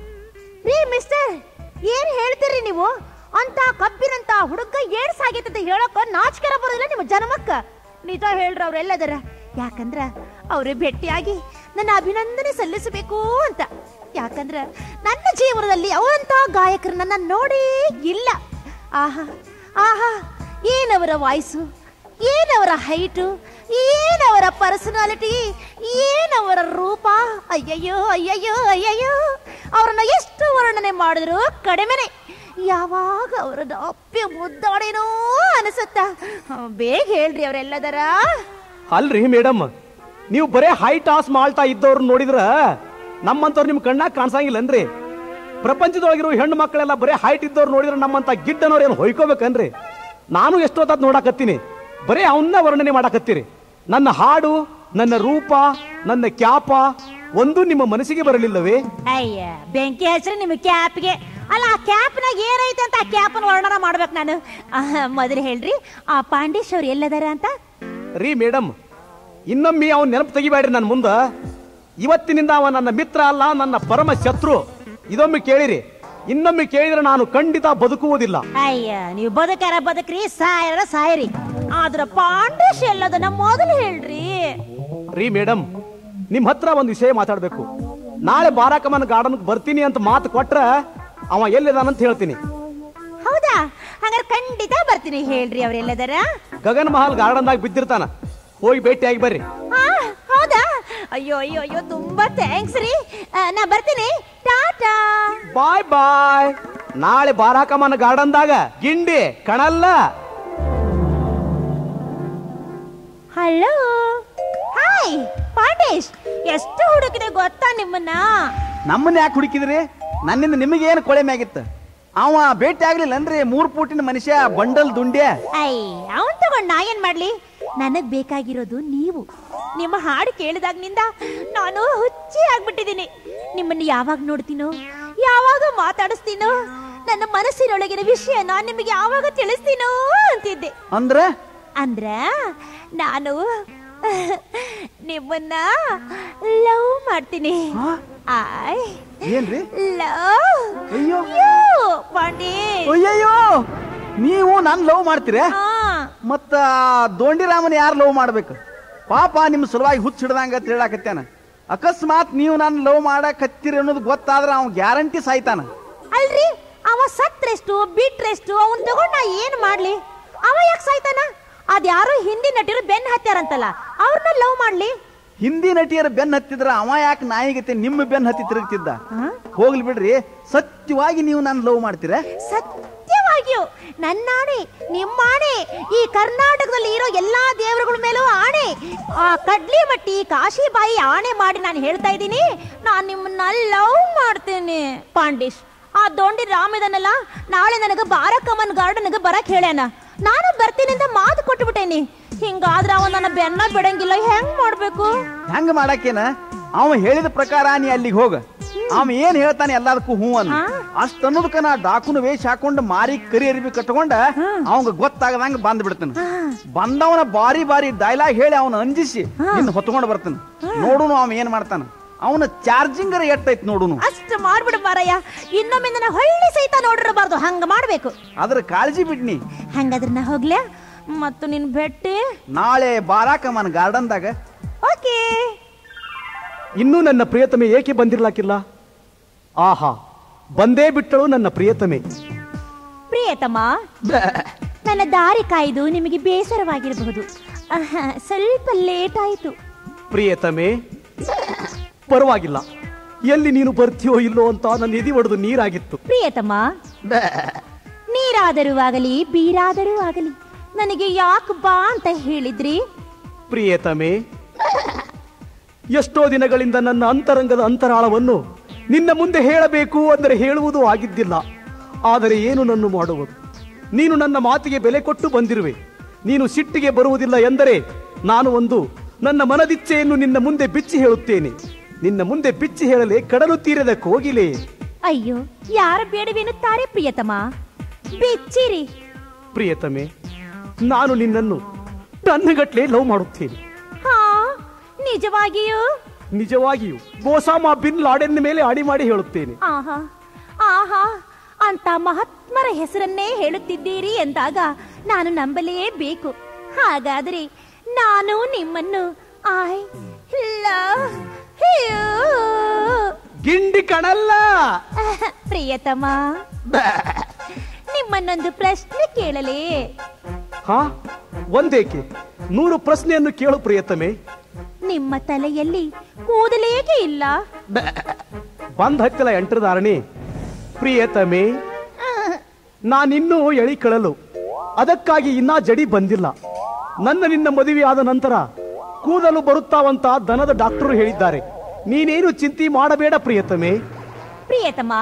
ರೀ ಮಿಸ್ಟರ್ ಏನ್ ಹೇಳ್ತೀರಿ ನೀವು ಅಂತ ಕಬ್ಬಿನಂತ ಹುಡುಗ ಏನ್ ಸಾಗೈತೆ ಅಂತ ಹೇಳಕ್ಕ ನಾಚಿಕೆರ ಬರೋದಿಲ್ಲ ನಿಮ್ಮ ಜನ್ಮಕ್ಕ ನಿಜ ಹೇಳ್ರ ಅವ್ರು ಎಲ್ಲದರ ಯಾಕಂದ್ರ ಅವ್ರು ಭೇಟಿಯಾಗಿ ನನ್ನ ಅಭಿನಂದನೆ ಸಲ್ಲಿಸಬೇಕು ಅಂತ ಯಾಕಂದ್ರ ನನ್ನ ಜೀವನದಲ್ಲಿ ಅವರಂತ ಗಾಯಕರನ್ನ ನಾನು ನೋಡೇ ಇಲ್ಲ ಆಹಾ ಆಹಾ ಏನವರ ವಾಯ್ಸು ಏನವರ ಹೈಟು ಏನವರ ಪರ್ಸನಾಲಿಟಿ ಏನವರ ರೂಪ ಅಯ್ಯಯ್ಯೋ ಅಯ್ಯಯ್ಯೋ ಅಯ್ಯಯ್ಯೋ ಅವ್ರನ್ನ ಎಷ್ಟು ವರ್ಣನೆ ಮಾಡಿದ್ರು ಕಡಿಮೆನೆ ಯಾವಾಗ ಅವರನ್ನ ಅಪ್ಪೆ ಮುದ್ದಾಡೇನೋ ಅನಿಸುತ್ತ ಬೇಗ ಹೇಳ್ರಿ ಅವರೆಲ್ಲದರ ಅಲ್ರಿ ಮೇಡಮ್ ನೀವು ಬರೇ ಹೈ ಟಾಸ್ ಮಾಡ್ತಾ ಇದ್ದವ್ರು ನೋಡಿದ್ರ ನಮ್ಮಂತವ್ರು ನಿಮ್ ಕಣ್ಣಾಗ ಕಾಣಿಸಂಗಿಲ್ಲನ್ರಿ ಪ್ರಪಂಚದೊಳಗಿರೋ ಹೆಣ್ಣು ಮಕ್ಕಳೆಲ್ಲ ಬರೇ ಹೈಟ್ ಇದ್ದವ್ರು ನೋಡಿದ್ರೆ ನಮ್ಮಂತ ಗಿಡ್ಡನವ್ರು ಏನು ಹೊಯ್ಕೋಬೇಕನ್ರಿ ನಾನು ಎಷ್ಟೊತ್ತಾದ್ ನೋಡಾಕತ್ತೀನಿ ಬರೇ ಅವನ್ನ ವರ್ಣನೆ ಮಾಡಾಕತ್ತೀರಿ ನನ್ನ ಹಾಡು ನನ್ನ ರೂಪ ನನ್ನ ಕ್ಯಾಪ ಒಂದು ನಿಮ್ಮ ಮನಸ್ಸಿಗೆ ಬರಲಿಲ್ಲವೇ ಅಯ್ಯ ಬೆಂಕಿ ಹಚ್ಚ್ರಿ ನಿಮ್ಮ ಕ್ಯಾಪ್ಗೆ ಅಲ್ಲ ಆ ಕ್ಯಾಪ್ನಾಗ ಏನೈತೆ ಅಂತ ಆ ಕ್ಯಾಪ್ನ ವರ್ಣನ ಮಾಡ್ಬೇಕು ನಾನು ಮೊದಲು ಹೇಳ್ರಿ ಆ ಪಾಂಡೇಶ್ ಅವ್ರು ಎಲ್ಲದಾರ ಅಂತ ರೀ ಮೇಡಮ್ ಇನ್ನೊಮ್ಮೆ ಅವನ್ ನೆನಪು ತೆಗಿಬೇಡ್ರಿ ನನ್ನ ಮುಂದ ಇವತ್ತಿನಿಂದ ಅವ ನನ್ನ ಮಿತ್ರ ಅಲ್ಲ ನನ್ನ ಪರಮ ಶತ್ರು ಇದೊಮ್ಮೆ ಕೇಳಿರಿ ಇನ್ನೊಮ್ಮೆ ಕೇಳಿದ್ರೆ ನಾನು ಖಂಡಿತ ಬದುಕುವುದಿಲ್ಲ ಅಯ್ಯ ನೀವು ಬದುಕಾರ ಬದುಕ್ರಿ ಸಾಯರ ಸಾಯರಿ ಆದ್ರ ಪಾಂಡೇಶ್ ಎಲ್ಲದನ್ನ ಮೊದಲು ಹೇಳ್ರಿ ರೀ ಮೇಡಮ್ ನಿಮ್ ಹತ್ರ ಒಂದು ವಿಷಯ ಮಾತಾಡ್ಬೇಕು ನಾಳೆ ಬಾರಾಕಮ್ಮನ ಗಾರ್ಡನ್ ಬರ್ತೀನಿ ಅಂತ ಮಾತು ಕೊಟ್ರ ಅವ ಎಲ್ಲಿದಾನಂತ ಹೇಳ್ತೀನಿ ಹೌದಾ ಹಂಗಾರೆ ಖಂಡಿತ ಬರ್ತೀನಿ ಹೇಳ್ರಿ ಅವ್ರೆಲ್ಲದರ ಗಗನ್ ಮಹಲ್ ಗಾರ್ಡನ್ದಾಗ ಬಿದ್ದಿರ್ತಾನ ಹೋಗಿ ಭೇಟಿಯಾಗಿ ಬರ್ರಿ ಹಾ ಹೌದಾ ಅಯ್ಯೋ ಅಯ್ಯೋ ಅಯ್ಯೋ ತುಂಬಾ ಥ್ಯಾಂಕ್ಸ್ ರೀ ಆ, ನಾ ಬರ್ತೀನಿ ಟಾಟಾ ಬಾಯ್ ಬಾಯ್ ನಾಳೆ ಬಾರಾಕಮ್ಮನ ಗಾರ್ಡನ್ದಾಗ ಗಿಂಡಿ ಕಣಲ್ಲ ಹಲೋ ಹಾಯ್ ಪಾಂಡೇಶ್ ಎಷ್ಟು ಹುಡುಕಿದೆ ಗೊತ್ತಾ ನಿಮ್ಮನ್ನ ನಮ್ಮನ್ನ ಯಾಕೆ ಹುಡುಕಿದ್ರಿ ನನ್ನಿಂದ ನಿಮಗೇನು ಕೊಳೆ ಮ್ಯಾಗಿತ್ತು ಅವ ಭೇಟಿ ಆಗ್ಲಿಲ್ಲ ಅಂದ್ರೆ ಮೂರ್ ಪೂಟಿನ ಮನುಷ್ಯ ಬಂಡಲ್ ದುಂಡ್ಯ ಐ ಅವನ್ ತಗೊಂಡ್ ನಾ ಏನ್ ಮಾಡ್ಲಿ ನನಗ್ ಬೇಕಾಗಿರೋದು ನೀವು ನಿಮ್ಮ ಹಾಡು ಕೇಳಿದಾಗ್ನಿಂದ ನಾನು ಹುಚ್ಚಿ ಆಗ್ಬಿಟ್ಟಿದ್ದೀನಿ ನಿಮ್ಮನ್ನ ಯಾವಾಗ ನೋಡ್ತೀನೋ ಯಾವಾಗ ಮಾತಾಡಿಸ್ತೀನೋ ನನ್ನ ಮನಸ್ಸಿನೊಳಗಿನ ವಿಷಯ ನಾನ್ ನಿಮಗೆ ಯಾವಾಗ ತಿಳಿಸ್ತೀನೋ ಅಂತಿದ್ದೆ ಅಂದ್ರ ಅಂದ್ರ ನಾನು ನಿಮ್ಮನ್ನ ಲವ್ ಮಾಡ್ತೀನಿ ಆಯ್ ಏನ್ರಿ ಲವ್ ಅಯ್ಯೋ ಯು ಪಾಂಡಿ ಅಯ್ಯಯ್ಯೋ ನೀವು ನನ್ ಲವ್ ಮಾಡ್ತೀರ ಹಾ ಮತ್ತ ದೋಂಡಿರಾಮನ್ ಯಾರು ಲವ್ ಮಾಡ್ಬೇಕು ಪಾಪ ನಿಮ್ ಸಲುವಾಗಿ ಹುಚ್ಚ ಹಿಡ್ದಂಗ ಅಂತ ಹೇಳಾಕತ್ಯಾನ ಅಕಸ್ಮಾತ್ ನೀವು ನಾನು ಲವ್ ಮಾಡಕತ್ತೀರಿ ಅನ್ನೋದು ಗೊತ್ತಾದ್ರ ಅವ್ನ್ ಗ್ಯಾರಂಟಿ ಸಾಯ್ತಾನ ಅಲ್ರಿ ಅವ ಸತ್ರೆಷ್ಟು ಬಿಟ್ರೆಷ್ಟು ಅವನ್ ತಗೊಂಡ್ ನಾ ಏನ್ ಮಾಡ್ಲಿ ಅವ ಯಾಕೆ ಸಾಯ್ತಾನ ಅದ್ಯಾರೋ ಹಿಂದಿ ನಟಿರು ಬೆನ್ ಹತ್ಯಾರಂತಲ್ಲ ಅವ್ರನ್ನ ಲವ್ ಮಾಡ್ಲಿ ಹಿಂದಿ ನಟಿಯರ ಬೆನ್ ಹತ್ತಿದ್ರ ಅವ ಯಾಕೆ ನಾಯಿಗತೆ ನಿಮ್ಮ ಬೆನ್ ಹತ್ತಿ ತಿರುಗ್ತಿದ್ದ ಹಾ? ಹೋಗ್ಲಿ ಬಿಡ್ರಿ ಸತ್ಯವಾಗಿ ನೀವು ನಾನು ಲವ್ ಮಾಡ್ತೀರ ಸತ್ಯವಾಗಿ ಅಯ್ಯೋ ನನ್ನಾಣೆ ನಿಮ್ಮಾಣೆ ಈ ಕರ್ನಾಟಕದಲ್ಲಿ ಇರೋ ಎಲ್ಲಾ ದೇವರುಗಳ ಮೇಲೂ ಆಣೆ ಆ ಕಡ್ಲಿ ಮಟ್ಟಿ ಕಾಶಿಬಾಯಿ ಆಣೆ ಮಾಡಿ ನಾನು ಹೇಳ್ತಾ ಇದ್ದೀನಿ ನಾನು ನಿಮ್ಮನ್ನ ಲವ್ ಮಾಡ್ತೇನೆ ಪಾಂಡೇಶ್ ಆ ದೊಂಡಿ ರಾಮಿದನಲ್ಲ ನಾಳೆ ನನಗೆ ಬಾರಕಮ್ಮನ್ ಗಾರ್ಡನ್ಗೆ ಬರಕ್ ಹೇಳ್ಯಾನ ನಾನು ಬರ್ತೀನಿ ಅಂತ ಮಾತು ಕೊಟ್ಬಿಟ್ಟೇನಿ ಹಿಂಗಾದ್ರೆ ಅವ ನನ್ನ ಬೆನ್ನ ಬಿಡಂಗಿಲ್ಲ ಹೆಂಗ್ ಮಾಡ್ಬೇಕು ಹೆಂಗ ಮಾಡಕ್ಕೇನ ಅವ ಹೇಳಿದ ಪ್ರಕಾರ ನೀ ಅಲ್ಲಿಗೆ ಹೋಗ ಅವ ಏನ್ ಹೇಳ್ತಾನೆ ಎಲ್ಲದಕ್ಕೂ ಹೂ ಅನ್ನ ಹಾ. ಅಷ್ಟ ಅನ್ನೋದಕ್ಕ ನಾ ಡಾಕುನ ವೇಷ ಹಾಕೊಂಡು ಮಾರಿ ಕರಿ ಅರಿವಿ ಕಟ್ಕೊಂಡ ಅವಂಗ ಗೊತ್ತಾಗದಂಗ ಬಂದ್ ಬಿಡ್ತಾನ ಬಂದವನ ಬಾರಿ ಬಾರಿ ಡೈಲಾಗ್ ಹೇಳಿ ಅವನ ಅಂಜಿಸಿ ನಿನ್ನ ಹೊತ್ಕೊಂಡು ಬರ್ತಾನ ನೋಡುನು ಅವ ಏನ್ ಮಾಡ್ತಾನ ಅವನ ಚಾರ್ಜಿಂಗ್ ಎಟ್ಟೈತ್ ನೋಡುನು ಅಷ್ಟು ಮಾಡ್ಬಿಡು ಮಾರಯ್ಯ ಇನ್ನೊಮ್ಮೆ ನನ್ನ ಹೊಳ್ಳಿ ಸಹಿತ ನೋಡಿರಬಾರ್ದು ಹಂಗ ಮಾಡ್ಬೇಕು ಅದ್ರ ಕಾಳಜಿ ಬಿಡ್ನಿ ಹಂಗಾದ್ರೆ ನಾ ಹೋಗ್ಲ್ಯಾ ಮತ್ತು ನಿನ್ ಭೇಟಿ ನಾಳೆ ಬಾರಾಕಮ್ಮನ ಗಾರ್ಡನ್ದಾಗ ಓಕೆ ಇನ್ನೂ ನನ್ನ ಪ್ರಿಯತಮೆ ಏಕೆ ಬಂದಿರ್ಲಾಕಿಲ್ಲ ಆಹಾ ಬಂದೇ ಬಿಟ್ಟಳು ನನ್ನ ಪ್ರಿಯತಮೆ ಪ್ರಿಯತಮ ನನ್ನ ದಾರಿ ಕಾಯ್ದು ನಿಮಗೆ ಬೇಸರವಾಗಿರಬಹುದು ಆಹಾ, ಸ್ವಲ್ಪ ಲೇಟ್ ಆಯ್ತು ಪ್ರಿಯತಮೆ ಪರವಾಗಿಲ್ಲ ಎಲ್ಲಿ ನೀನು ಬರ್ತೀಯೋ ಇಲ್ಲೋ ಅಂತ ನನ್ನ ಎದಿ ಒಡೆದು ನೀರಾಗಿತ್ತು ಪ್ರಿಯತಮ ನೀರಾದರೂ ಆಗಲಿ ಬೀರಾದರೂ ಆಗಲಿ ನನಗೆ ಯಾಕೆ ಬಾ ಅಂತ ಹೇಳಿದ್ರಿ ಪ್ರಿಯತಮೆ ಎಷ್ಟೋ ದಿನಗಳಿಂದ ನನ್ನ ಅಂತರಂಗದ ಅಂತರಾಳವನ್ನು ನಿನ್ನ ಮುಂದೆ ಹೇಳಬೇಕು ಅಂದರೆ ಹೇಳುವುದು ಆಗಿದ್ದಿಲ್ಲ ಆದರೆ ಏನು ನನ್ನ ಮಾಡುವುದು ನೀನು ನನ್ನ ಮಾತಿಗೆ ಬೆಲೆ ಕೊಟ್ಟು ಬಂದಿರುವೆ ನೀನು ಸಿಟ್ಟಿಗೆ ಬರುವುದಿಲ್ಲ ಎಂದರೆ ನಾನು ಒಂದು ನನ್ನ ಮನದಿಚ್ಛೆಯನ್ನು ನಿನ್ನ ಮುಂದೆ ಬಿಚ್ಚಿ ಹೇಳುತ್ತೇನೆ ನಿನ್ನ ಮುಂದೆ ಬಿಚ್ಚಿ ಹೇಳಲೆ ಕಡಲು ತೀರದ ಕೋಗಿಲೆ ಅಯ್ಯೋ ಯಾರ ಬೇಡವೆನ್ನುತ್ತಾರೆ ಪ್ರಿಯತಮ ಬಿಚ್ಚಿರಿ ಪ್ರಿಯತಮೆ ನಾನು ನಿನ್ನನ್ನು ಟನ್ಗಟ್ಲೆ ಲವ್ ಮಾಡುತ್ತೇನೆ ಹಾ ನಿಜವಾಗಿಯೂ ನಿಜವಾಗಿಯೂ ಬೋಸಾಮಾ ಬಿನ್ ಲಾಡೆನ್ ಮೇಲೆ ಅಡಿ ಮಾಡಿ ಹೇಳುತ್ತೇನೆ ಆಹಾ ಆಹಾ ಅಂತ ಮಹಾತ್ಮರ ಹೆಸರನ್ನೇ ಹೇಳುತ್ತಿದ್ದೀರಿ ಎಂದಾಗ ನಾನು ನಂಬಲೇಬೇಕು ಹಾಗಾದರೆ ನಾನು ನಿಮ್ಮನ್ನು ಐ ಲವ್ ಯು ಗಿಂಡಿ ಕಣಲ್ಲ ಪ್ರಿಯತಮ ನಿಮ್ಮನ್ನೊಂದು ಪ್ರಶ್ನೆ ಕೇಳಲೇ ಹಾ ಒಂದೇಕೆ ನೂರು ಪ್ರಶ್ನೆಯನ್ನು ಕೇಳು ಪ್ರಿಯತಮೆ ನಿಮ್ಮ ತಲೆಯಲ್ಲಿ ಕೂದಲೇಕೆ ಇಲ್ಲ ಬಂದ್ ಹತ್ತಲ ಎಂಟರದಾರಣಿ ಪ್ರಿಯತಮೆ ನಾನಿನ್ನೂ ಎಳಿಕಳಲು ಅದಕ್ಕಾಗಿ ಇನ್ನ ಜಡಿ ಬಂದಿಲ್ಲ ನನ್ನ ನಿನ್ನ ಮದುವೆಯಾದ ನಂತರ ಕೂದಲು ಬರುತ್ತಾವಂತ ದನದ ಡಾಕ್ಟರು ಹೇಳಿದ್ದಾರೆ ನೀನೇನು ಚಿಂತೆ ಮಾಡಬೇಡ ಪ್ರಿಯತಮೆ ಪ್ರಿಯತಮ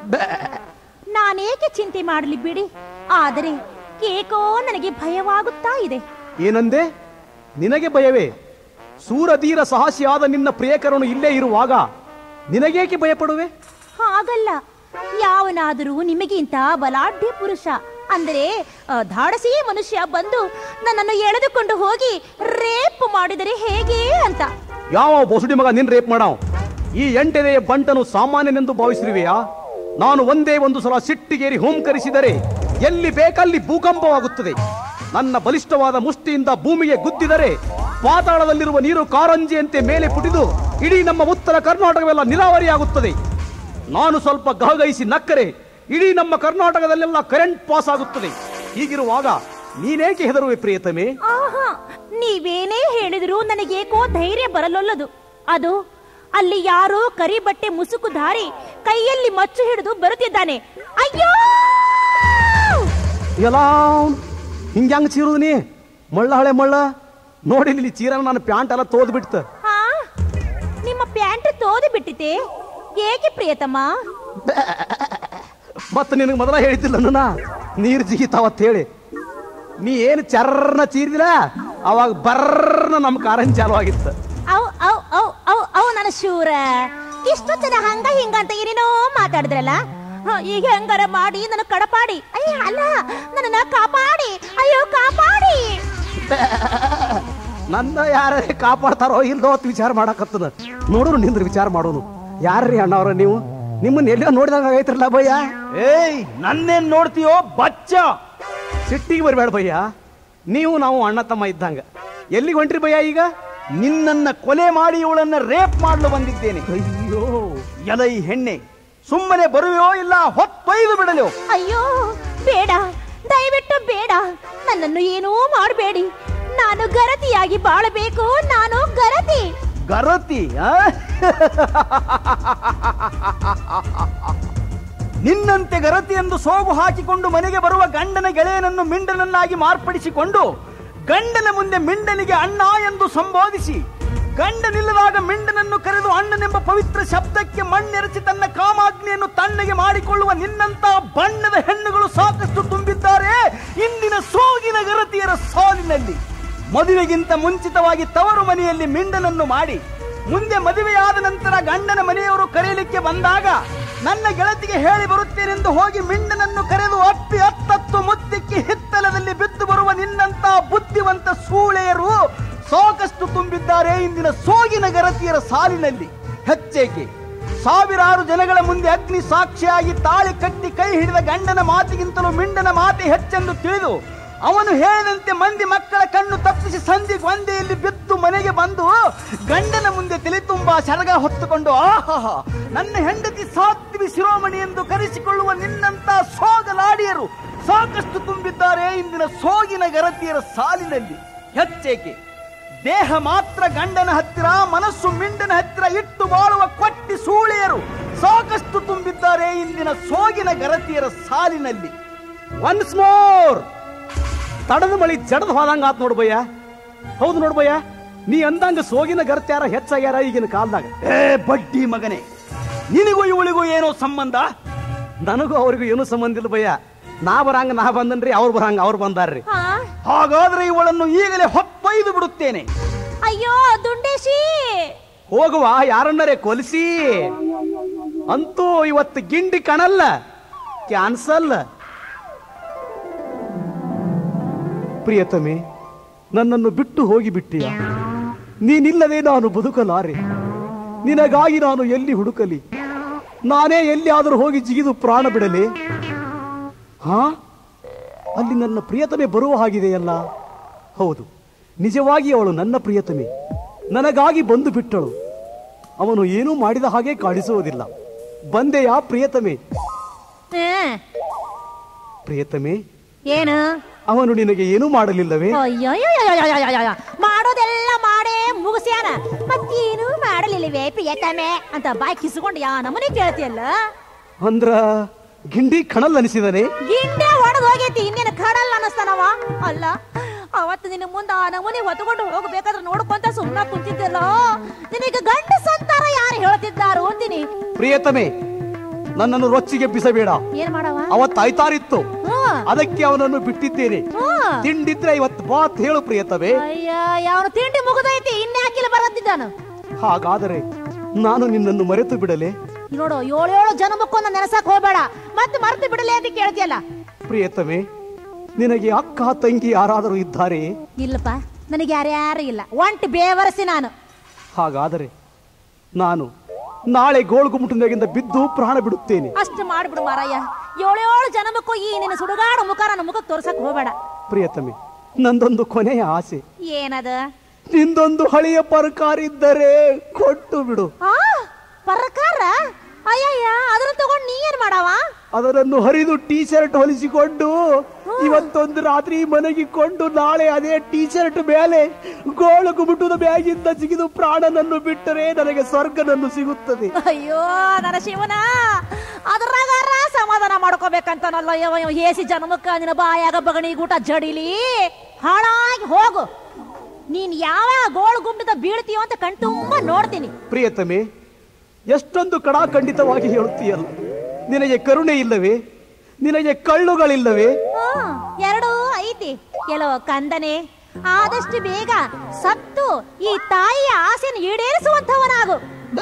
ನಾನೇಕೆ ಚಿಂತೆ ಮಾಡಲಿ ಬಿಡಿ ಆದರೆ ಏಕೋ ನನಗೆ ಭಯವಾಗುತ್ತಾ ಇದೆ ಏನಂದೆ ನಿನಗೆ ಭಯವೇ ಸೂರಧೀರ ಸಾಹಸಿಯಾದ ನಿನ್ನ ಪ್ರಿಯಕರನು ಇಲ್ಲೇ ಇರುವಾಗ ನಿನಗೇಕೆ ಭಯಪಡುವೆ ಹಾಗಲ್ಲ ಯಾವನಾದರೂ ನಿಮಗಿಂತ ಬಲಾಢ್ಯ ಪುರುಷ ಅಂದರೆ ಆ, ಧಾಡಸಿ ಮನುಷ್ಯ ಬಂದು ನನ್ನನ್ನು ಎಳೆದುಕೊಂಡು ಹೋಗಿ ರೇಪ್ ಮಾಡಿದರೆ ಹೇಗೆ ಅಂತ ಯಾವ ಬಸುಡಿ ಮಗ ನಿನ್ ರೇಪ್ ಮಾಡಾವ್ ಈ ಎಂಟನೆಯ ಬಂಟನು ಸಾಮಾನ್ಯನೆಂದು ಭಾವಿಸಿರುವೆಯಾ ನಾನು ಒಂದೇ ಒಂದು ಸಲ ಸಿಟ್ಟಿಗೇರಿ ಹೋಂಕರಿಸಿದರೆ ಎಲ್ಲಿ ಬೇಕಲ್ಲಿ ಭೂಕಂಪವಾಗುತ್ತದೆ ನನ್ನ ಬಲಿಷ್ಠವಾದ ಮುಷ್ಟಿಯಿಂದ ಭೂಮಿಗೆ ಗುದ್ದಿದರೆ ಪಾತಾಳದಲ್ಲಿರುವ ನೀರು ಕಾರಂಜಿಯಂತೆ ಮೇಲೆ ಪುಟಿದು ಇಡೀ ನಮ್ಮ ಉತ್ತರ ಕರ್ನಾಟಕವೆಲ್ಲ ನೀರಾವರಿಯಾಗುತ್ತದೆ ನಾನು ಸ್ವಲ್ಪ ಗಹಗಹಿಸಿ ನಕ್ಕರೆ ಇಡೀ ನಮ್ಮ ಕರ್ನಾಟಕದಲ್ಲೆಲ್ಲ ಕರೆಂಟ್ ಪಾಸ್ ಆಗುತ್ತದೆ ಹೀಗಿರುವಾಗ ನೀನೇಕೆ ಹೆದರುವೆ ಪ್ರಿಯತಮೆ ಆಹಾ ನೀವೇನೇ ಹೇಳಿದರೂ ನನಗೇಕೋ ಧೈರ್ಯ ಬರಲೊಲ್ಲದು ಅದು ಅಲ್ಲಿ ಯಾರೋ ಕರಿ ಬಟ್ಟೆ ಮುಸುಕುಧಾರಿ ಕೈಯಲ್ಲಿ ಮಚ್ಚು ಹಿಡಿದು ಬರುತ್ತಿದ್ದಾನೆ ಅಯ್ಯೋ ಎಲ್ಲ ಹಿಂಗ್ಯಾಂಗ ಚೀರುದು ನೀ ಮಳ್ಳ ಹಳೆ ಮಳ್ಳ ನೋಡಿ ಇಲ್ಲಿ ಚೀರನ ನನ್ನ ಪ್ಯಾಂಟ್ ಎಲ್ಲ ತೋದ್ ಬಿಡ್ತ ಹಾ ನಿಮ್ಮ ಪ್ಯಾಂಟ್ ತೋದು ಬಿಟ್ಟಿತೆ ಏಕೆ ಪ್ರಿಯತಮ ಮತ್ತೆ ನಿನಗೆ ಮೊದಲ ಹೇಳಿದ್ದಿಲ್ಲ ನನ್ನ ನೀರು ಜಿಗಿತಾವತ್ ಹೇಳಿ ನೀ ಏನು ಚರ್ರನ ಚೀರಿದಿಲ್ಲ ಅವಾಗ ಬರ್ರನ ನಮ್ಮ ಕಾರನ್ ಚಾಲು ಆಗಿತ್ತು ಅವ್ ಅವ್ ಅವ್ ಅವ್ ಅವ್ ನನ್ನ ಶೂರ ಇಷ್ಟು ಜನ ಹಂಗ ಹಿಂಗ ಅಂತ ಏನೇನೋ ಮಾತಾಡಿದ್ರಲ್ಲ ಹ, ಈಗ ಹೆಂಗಾರ ಮಾಡಿ ನನ್ನ ಕಡಪಾಡಿ ಅಯ್ಯ ಅಲ್ಲ ನನ್ನ ಕಾಪಾಡಿ ಅಯ್ಯೋ ಕಾಪಾಡಿ ನನ್ನ ಯಾರೇ ಕಾಪಾಡ್ತಾರೋ ಇಲ್ದೋ ಅಂತ ವಿಚಾರ ಮಾಡಕತ್ತದ ನೋಡೋರು ನಿಂದ್ರ ವಿಚಾರ ಮಾಡೋನು ಯಾರ್ರೀ ಅಣ್ಣವ್ರ ನೀವು ನಿಮ್ಮನ್ನ ಎಲ್ಲ ನೋಡಿದಾಗ ಆಗೈತ್ರಲ್ಲ ಭಯ್ಯ ಏಯ್ ನನ್ನೇನ್ ನೋಡ್ತೀಯೋ ಬಚ್ಚ ಸಿಟ್ಟಿಗೆ ಬರಬೇಡ ಭಯ್ಯ ನೀವು ನಾವು ಅಣ್ಣ ತಮ್ಮ ಇದ್ದಂಗ ಎಲ್ಲಿಗೆ ಹೊಂಟ್ರಿ ಭಯ್ಯ ಈಗ ನಿನ್ನನ್ನ ಕೊಲೆ ಮಾಡಿ ಇವಳನ್ನ ರೇಪ್ ಮಾಡಲು ಬಂದಿದ್ದೇನೆ ಅಯ್ಯೋ ಎಲೈ ಹೆಣ್ಣೆ ಸುಮ್ಮನೆ ಬರುವೆಯೋ ಇಲ್ಲ ಹೊತ್ತೊಯ್ದು ಬಿಡಲು ಅಯ್ಯೋ ಬೇಡ ದಯವಿಟ್ಟು ಬೇಡ ನನ್ನನ್ನು ಏನೂ ಮಾಡಬೇಡಿ ನಾನು ಗರತಿಯಾಗಿ ಬಾಳಬೇಕು ನಾನು ಗರತಿ ಗರತಿ ಆ? ನಿನ್ನಂತೆ ಗರತಿ ಎಂದು ಸೋಗು ಹಾಕಿಕೊಂಡು ಮನೆಗೆ ಬರುವ ಗಂಡನ ಗೆಳೆಯನನ್ನು ಮಿಂಡನನ್ನಾಗಿ ಮಾರ್ಪಡಿಸಿಕೊಂಡು ಗಂಡನ ಮುಂದೆ ಮಿಂಡನಿಗೆ ಅಣ್ಣ ಎಂದು ಸಂಬೋಧಿಸಿ ಗಂಡನಿಲ್ಲದಾಗ ಮಿಂಡನನ್ನು ಕರೆದು ಅಣ್ಣನೆಂಬ ಪವಿತ್ರ ಶಬ್ದಕ್ಕೆ ಮಣ್ಣೆರಚಿ ತನ್ನ ಕಾಮಾಗ್ನಿಯನ್ನು ತಣ್ಣಗೆ ಮಾಡಿಕೊಳ್ಳುವ ನಿನ್ನಂತ ಬಣ್ಣದ ಹೆಣ್ಣುಗಳು ಸಾಕಷ್ಟು ತುಂಬಿದ್ದಾರೆ ಇಂದಿನ ಸೋಗಿನ ಗರತಿಯರ ಸಾಲಿನಲ್ಲಿ ಮದುವೆಗಿಂತ ಮುಂಚಿತವಾಗಿ ತವರು ಮನೆಯಲ್ಲಿ ಮಿಂಡನನ್ನು ಮಾಡಿ ಮುಂದೆ ಮದುವೆಯಾದ ನಂತರ ಗಂಡನ ಮನೆಯವರು ಕರೆಯಲಿಕ್ಕೆ ಬಂದಾಗ ನನ್ನ ಗೆಳತಿಗೆ ಹೇಳಿ ಬರುತ್ತೇನೆಂದು ಹೋಗಿ ಮಿಂಡನನ್ನು ಕರೆದು ಅಪ್ಪಿ ಹತ್ತತ್ತು ಮುತ್ತಿಕ್ಕಿ ಹಿತ್ತಲದಲ್ಲಿ ಬಿದ್ದು ಬರುವ ನಿನ್ನಂತ ಬುದ್ಧಿವಂತ ಸೂಳೆಯರು ಸಾಕಷ್ಟು ತುಂಬಿದ್ದಾರೆ ಇಂದಿನ ಸೋಗಿನ ಗರತಿಯರ ಸಾಲಿನಲ್ಲಿ ಹೆಚ್ಚೇಕೆ ಸಾವಿರಾರು ಜನಗಳ ಮುಂದೆ ಅಗ್ನಿ ಸಾಕ್ಷಿಯಾಗಿ ತಾಳಿ ಕಟ್ಟಿ ಕೈ ಹಿಡಿದ ಗಂಡನ ಮಾತಿಗಿಂತಲೂ ಮಿಂಡನ ಮಾತೆ ಹೆಚ್ಚೆಂದು ತಿಳಿದು ಅವನು ಹೇಳಿದಂತೆ ಮಂದಿ ಮಕ್ಕಳ ಕಣ್ಣು ತಪ್ಪಿಸಿ ಸಂಜೆ ಗೊಂದೆಯಲ್ಲಿ ಬಿದ್ದು ಮನೆಗೆ ಬಂದು ಗಂಡನ ಮುಂದೆ ತಲೆ ತುಂಬಾ ಸರಗ ಹೊತ್ತುಕೊಂಡು ಆಹಾ ನನ್ನ ಹೆಂಡತಿ ಸಾತ್ವಿ ಶಿರೋಮಣಿ ಎಂದು ಕರೆಸಿಕೊಳ್ಳುವ ನಿನ್ನಂತ ಸೋಗಲಾಡಿಯರು ಸಾಕಷ್ಟು ತುಂಬಿದ್ದಾರೆ ಇಂದಿನ ಸೋಗಿನ ಗರತಿಯರ ಸಾಲಿನಲ್ಲಿ ಹೆಚ್ಚೇಕೆ ದೇಹ ಮಾತ್ರ ಗಂಡನ ಹತ್ತಿರ ಮನಸ್ಸು ಮಿಂಡನ ಹತ್ತಿರ ಇಟ್ಟು ಬಾಳುವ ಕೊಟ್ಟಿ ಸೂಳೆಯರು ಸಾಕಷ್ಟು ತುಂಬಿದ್ದಾರೆ ಇಂದಿನ ಸೋಗಿನ ಗರತಿಯರ ಸಾಲಿನಲ್ಲಿ ಒನ್ಸ್ ಮೋರ್ ತಡದ ಮಳಿ ಜಡದ ಹೋದಂಗ ಆತ್ ನೋಡ್ಬಯ್ಯ ಹೌದು ನೋಡ್ಬಯ್ಯ ನೀ ಅಂದಂಗ ಸೋಗಿನ ಗರ್ತ್ಯಾರ ಹೆಚ್ಚಾಗ್ಯಾರ ಈಗಿನ ಕಾಲದಾಗ ಏ ಬಡ್ಡಿ ಮಗನೇ ನಿನಗೂ ಇವಳಿಗೂ ಏನೋ ಸಂಬಂಧ ನನಗೂ ಅವ್ರಿಗೂ ಏನೂ ಸಂಬಂಧ ಇಲ್ಲ ಬಯ್ಯ ನಾ ಬರಂಗ ನಾ ಬಂದನ್ರಿ ಅವ್ರು ಬರಂಗ ಅವ್ರು ಬಂದಾರ್ರಿ ಹಾ ಹಾಗಾದ್ರೆ ಇವಳನ್ನು ಈಗಲೇ ಹೊತ್ತೊಯ್ದು ಬಿಡುತ್ತೇನೆ ಅಯ್ಯೋ ದುಂಡೇಶಿ ಹೋಗುವ ಯಾರನ್ನರೇ ಕೊಲಿಸಿ ಅಂತೂ ಇವತ್ತು ಗಿಂಡಿ ಕಣಲ್ಲ ಕ್ಯಾನ್ಸಲ್ ಪ್ರಿಯತಮೆ ನನ್ನನ್ನು ಬಿಟ್ಟು ಹೋಗಿಬಿಟ್ಟಿಯ ನೀನಿಲ್ಲದೆ ನಾನು ಬದುಕಲಾರೆ ನಿನಗಾಗಿ ನಾನು ಎಲ್ಲಿ ಹುಡುಕಲಿ ನಾನೇ ಎಲ್ಲಿಯಾದರೂ ಹೋಗಿ ಜಿಗಿದು ಪ್ರಾಣ ಬಿಡಲಿ ಹಾ ಅಲ್ಲಿ ನನ್ನ ಪ್ರಿಯತಮೆ ಬರುವ ಹಾಗಿದೆಯಲ್ಲ ಹೌದು ನಿಜವಾಗಿ ಅವಳು ನನ್ನ ಪ್ರಿಯತಮೆ ನನಗಾಗಿ ಬಂದು ಬಿಟ್ಟಳು ಅವನು ಏನೂ ಮಾಡಿದ ಹಾಗೆ ಕಾಣಿಸುವುದಿಲ್ಲ ಬಂದೆಯಾ ಪ್ರಿಯತಮೆ ಹ್ಮ್. ಪ್ರಿಯತಮೆ ಏನು ಅವನು ನಿನಗೆ ಏನೂ ಮಾಡಲಿಲ್ಲವೇ ಅಯ್ಯಯ್ಯಯ್ಯಯ್ಯಯ್ಯಯ್ಯಯ್ಯ. ಮಾಡೋದೆಲ್ಲ ಮಾಡೇ ಮುಗಿಸ್ಯಾನ ಮತ್ತೇನು ಮಾಡಲಿಲ್ಲವೇ ಪ್ರಿಯತಮೆ ಅಂತ ಬಾಯ್ ಕಿಸ್ಕೊಂಡು ಯಾ ನಮ್ಮನೆ ಕೇಳ್ತಿಯಲ್ಲ ಅಂದ್ರ ಗಿಂಡಿ ಕಣಲ್ ಅನಿಸಿದನೆ ಗಿಂಡೆ ಹೊಡೆದು ಹೋಗೈತಿ ಇನ್ನೇನು ಕಡಲ್ಲ ಅನ್ನಿಸ್ತಾನವ ಅಲ್ಲ ಅವತ್ತು ನಿನ್ನ ಮುಂದೆ ಆ ನಮೂನಿ ಹೊತ್ಕೊಂಡು ಹೋಗ್ಬೇಕಾದ್ರೆ ನೋಡ್ಕೊಂತ ಸುಮ್ಮನೆ ಕುಂತಿದ್ದಲ್ಲ ನಿನಗೆ ಗಂಡ ಸಂತಾರ ಯಾರು ಹೇಳ್ತಿದ್ದಾರು ಅಂದಿನಿ ಪ್ರಿಯತಮೆ ನನ್ನನ್ನು ರೊಚ್ಚಿಗೆ ಬಿಸಬೇಡ ಏನ್ ಮಾಡವ ಅವತ್ತು ಆಯ್ತಾರಿತ್ತು ಹ್ಮ್ ಅದಕ್ಕೆ ಅವನನ್ನು ಬಿಟ್ಟಿದ್ದೇನೆ ಹ್ಮ್ ತಿಂಡಿದ್ರೆ ಇವತ್ತು ಬಾತ್ ಹೇಳು ಪ್ರಿಯತಮೆ ಅಯ್ಯ ಯಾವನು ತಿಂಡಿ ಮುಗಿದೈತಿ ಇನ್ಯಾಕಿಲ್ಲ ಬರತ್ತಿದ್ದಾನು ಹಾಗಾದರೆ ನಾನು ನಿನ್ನನ್ನು ಮರೆತು ಬಿಡಲೆ ನೋಡು ಏಳೇಳು ಜನ್ಮಕ್ಕೊಂದು ನೆನೆಸಕ್ ಹೋಗ್ಬೇಡ ಮತ್ತೆ ಮರ್ತು ಬಿಡಲೇ ಅಂತ ಕೇಳ್ತಿಯಲ್ಲ ಪ್ರಿಯತಮೆ ನಿನಗೆ ಅಕ್ಕ ತಂಗಿ ಯಾರಾದರೂ ಇದ್ದಾರೆ ಇಲ್ಲಪ್ಪ ನನಗೆ ಯಾರ್ಯಾರು ಇಲ್ಲ ಒಂಟಿ ಬೇವರಸಿ ನಾನು ಹಾಗಾದರೆ ನಾನು ನಾಳೆ ಗೋಳ್ಗುಮುಟನಾಗಿಂದ ಬಿದ್ದು ಪ್ರಾಣ ಬಿಡುತ್ತೇನೆ ಅಷ್ಟು ಮಾಡ್ಬಿಡು ಮಾರಯ್ಯ ಏಳೇಳು ಜನ್ಮಕ್ಕೂ ಈ ನಿನ್ನ ಸುಡುಗಾಡು ಮುಖ ನನ್ನ ಮುಖಕ್ಕೆ ತೋರ್ಸಕ್ ಹೋಗ್ಬೇಡ ಪ್ರಿಯತಮೆ ನಂದೊಂದು ಕೊನೆಯ ಆಸೆ ಏನದ ನಿಂದೊಂದು ಹಳೆಯ ಪರಕಾರಿದ್ದರೆ ಕೊಟ್ಟು ಬಿಡು ಆ ಪರಕಾರ ಅಯ್ಯಯ್ಯ ಅದನ್ನ ತಗೊಂಡ್ ನೀ ಏನ್ ಮಾಡವ ಅದನ್ನು ಹರಿದು ಟೀ ಶರ್ಟ್ ಹೊಲಿಸಿಕೊಂಡು ಇವತ್ತೊಂದು ರಾತ್ರಿ ಮನಗಿಕೊಂಡು ನಾಳೆ ಅದೇ ಟೀ ಶರ್ಟ್ ಮೇಲೆ ಗೋಳು ಗುಮುಟದ ಬ್ಯಾಗಿಂದ ಸಿಗಿದು ಪ್ರಾಣನನ್ನು ಬಿಟ್ಟರೆ ನನಗೆ ಸ್ವರ್ಗನನ್ನು ಸಿಗುತ್ತದೆ ಅಯ್ಯೋ ನನ್ನ ಶಿವನ ಅದ್ರಾಗಾರ ಸಮಾಧಾನ ಮಾಡ್ಕೋಬೇಕಂತನಲ್ಲ ಯವ ಇವ ಹೇಸಿ ಜನ್ಮಕ್ಕ ನಿನ್ನ ಬಾಯಾಗ ಬಗಣಿ ಗೂಟ ಜಡಿಲಿ ಹಾಳಾಗಿ ಹೋಗು ನೀನ್ ಯಾವ ಗೋಳು ಗುಂಡಿದ ಬೀಳ್ತೀಯೋ ಅಂತ ಕಣ್ ತುಂಬ ನೋಡ್ತೀನಿ ಪ್ರಿಯತಮೆ ಎಷ್ಟೊಂದು ಕಡಾಖಂಡಿತವಾಗಿ ಹೇಳುತ್ತೀಯಲ್ಲ ನಿನಗೆ ಕರುಣೆ ಇಲ್ಲವೇ ನಿನಗೆ ಕಳ್ಳುಗಳಿಲ್ಲವೇ ಹ್ಮ್, ಎರಡೂ ಐತಿ ಕೆಲೋ ಕಂದನೆ ಆದಷ್ಟು ಬೇಗ ಸತ್ತು ಈ ತಾಯಿಯ ಆಸೆಯನ್ನು ಈಡೇರಿಸುವಂತವನಾಗು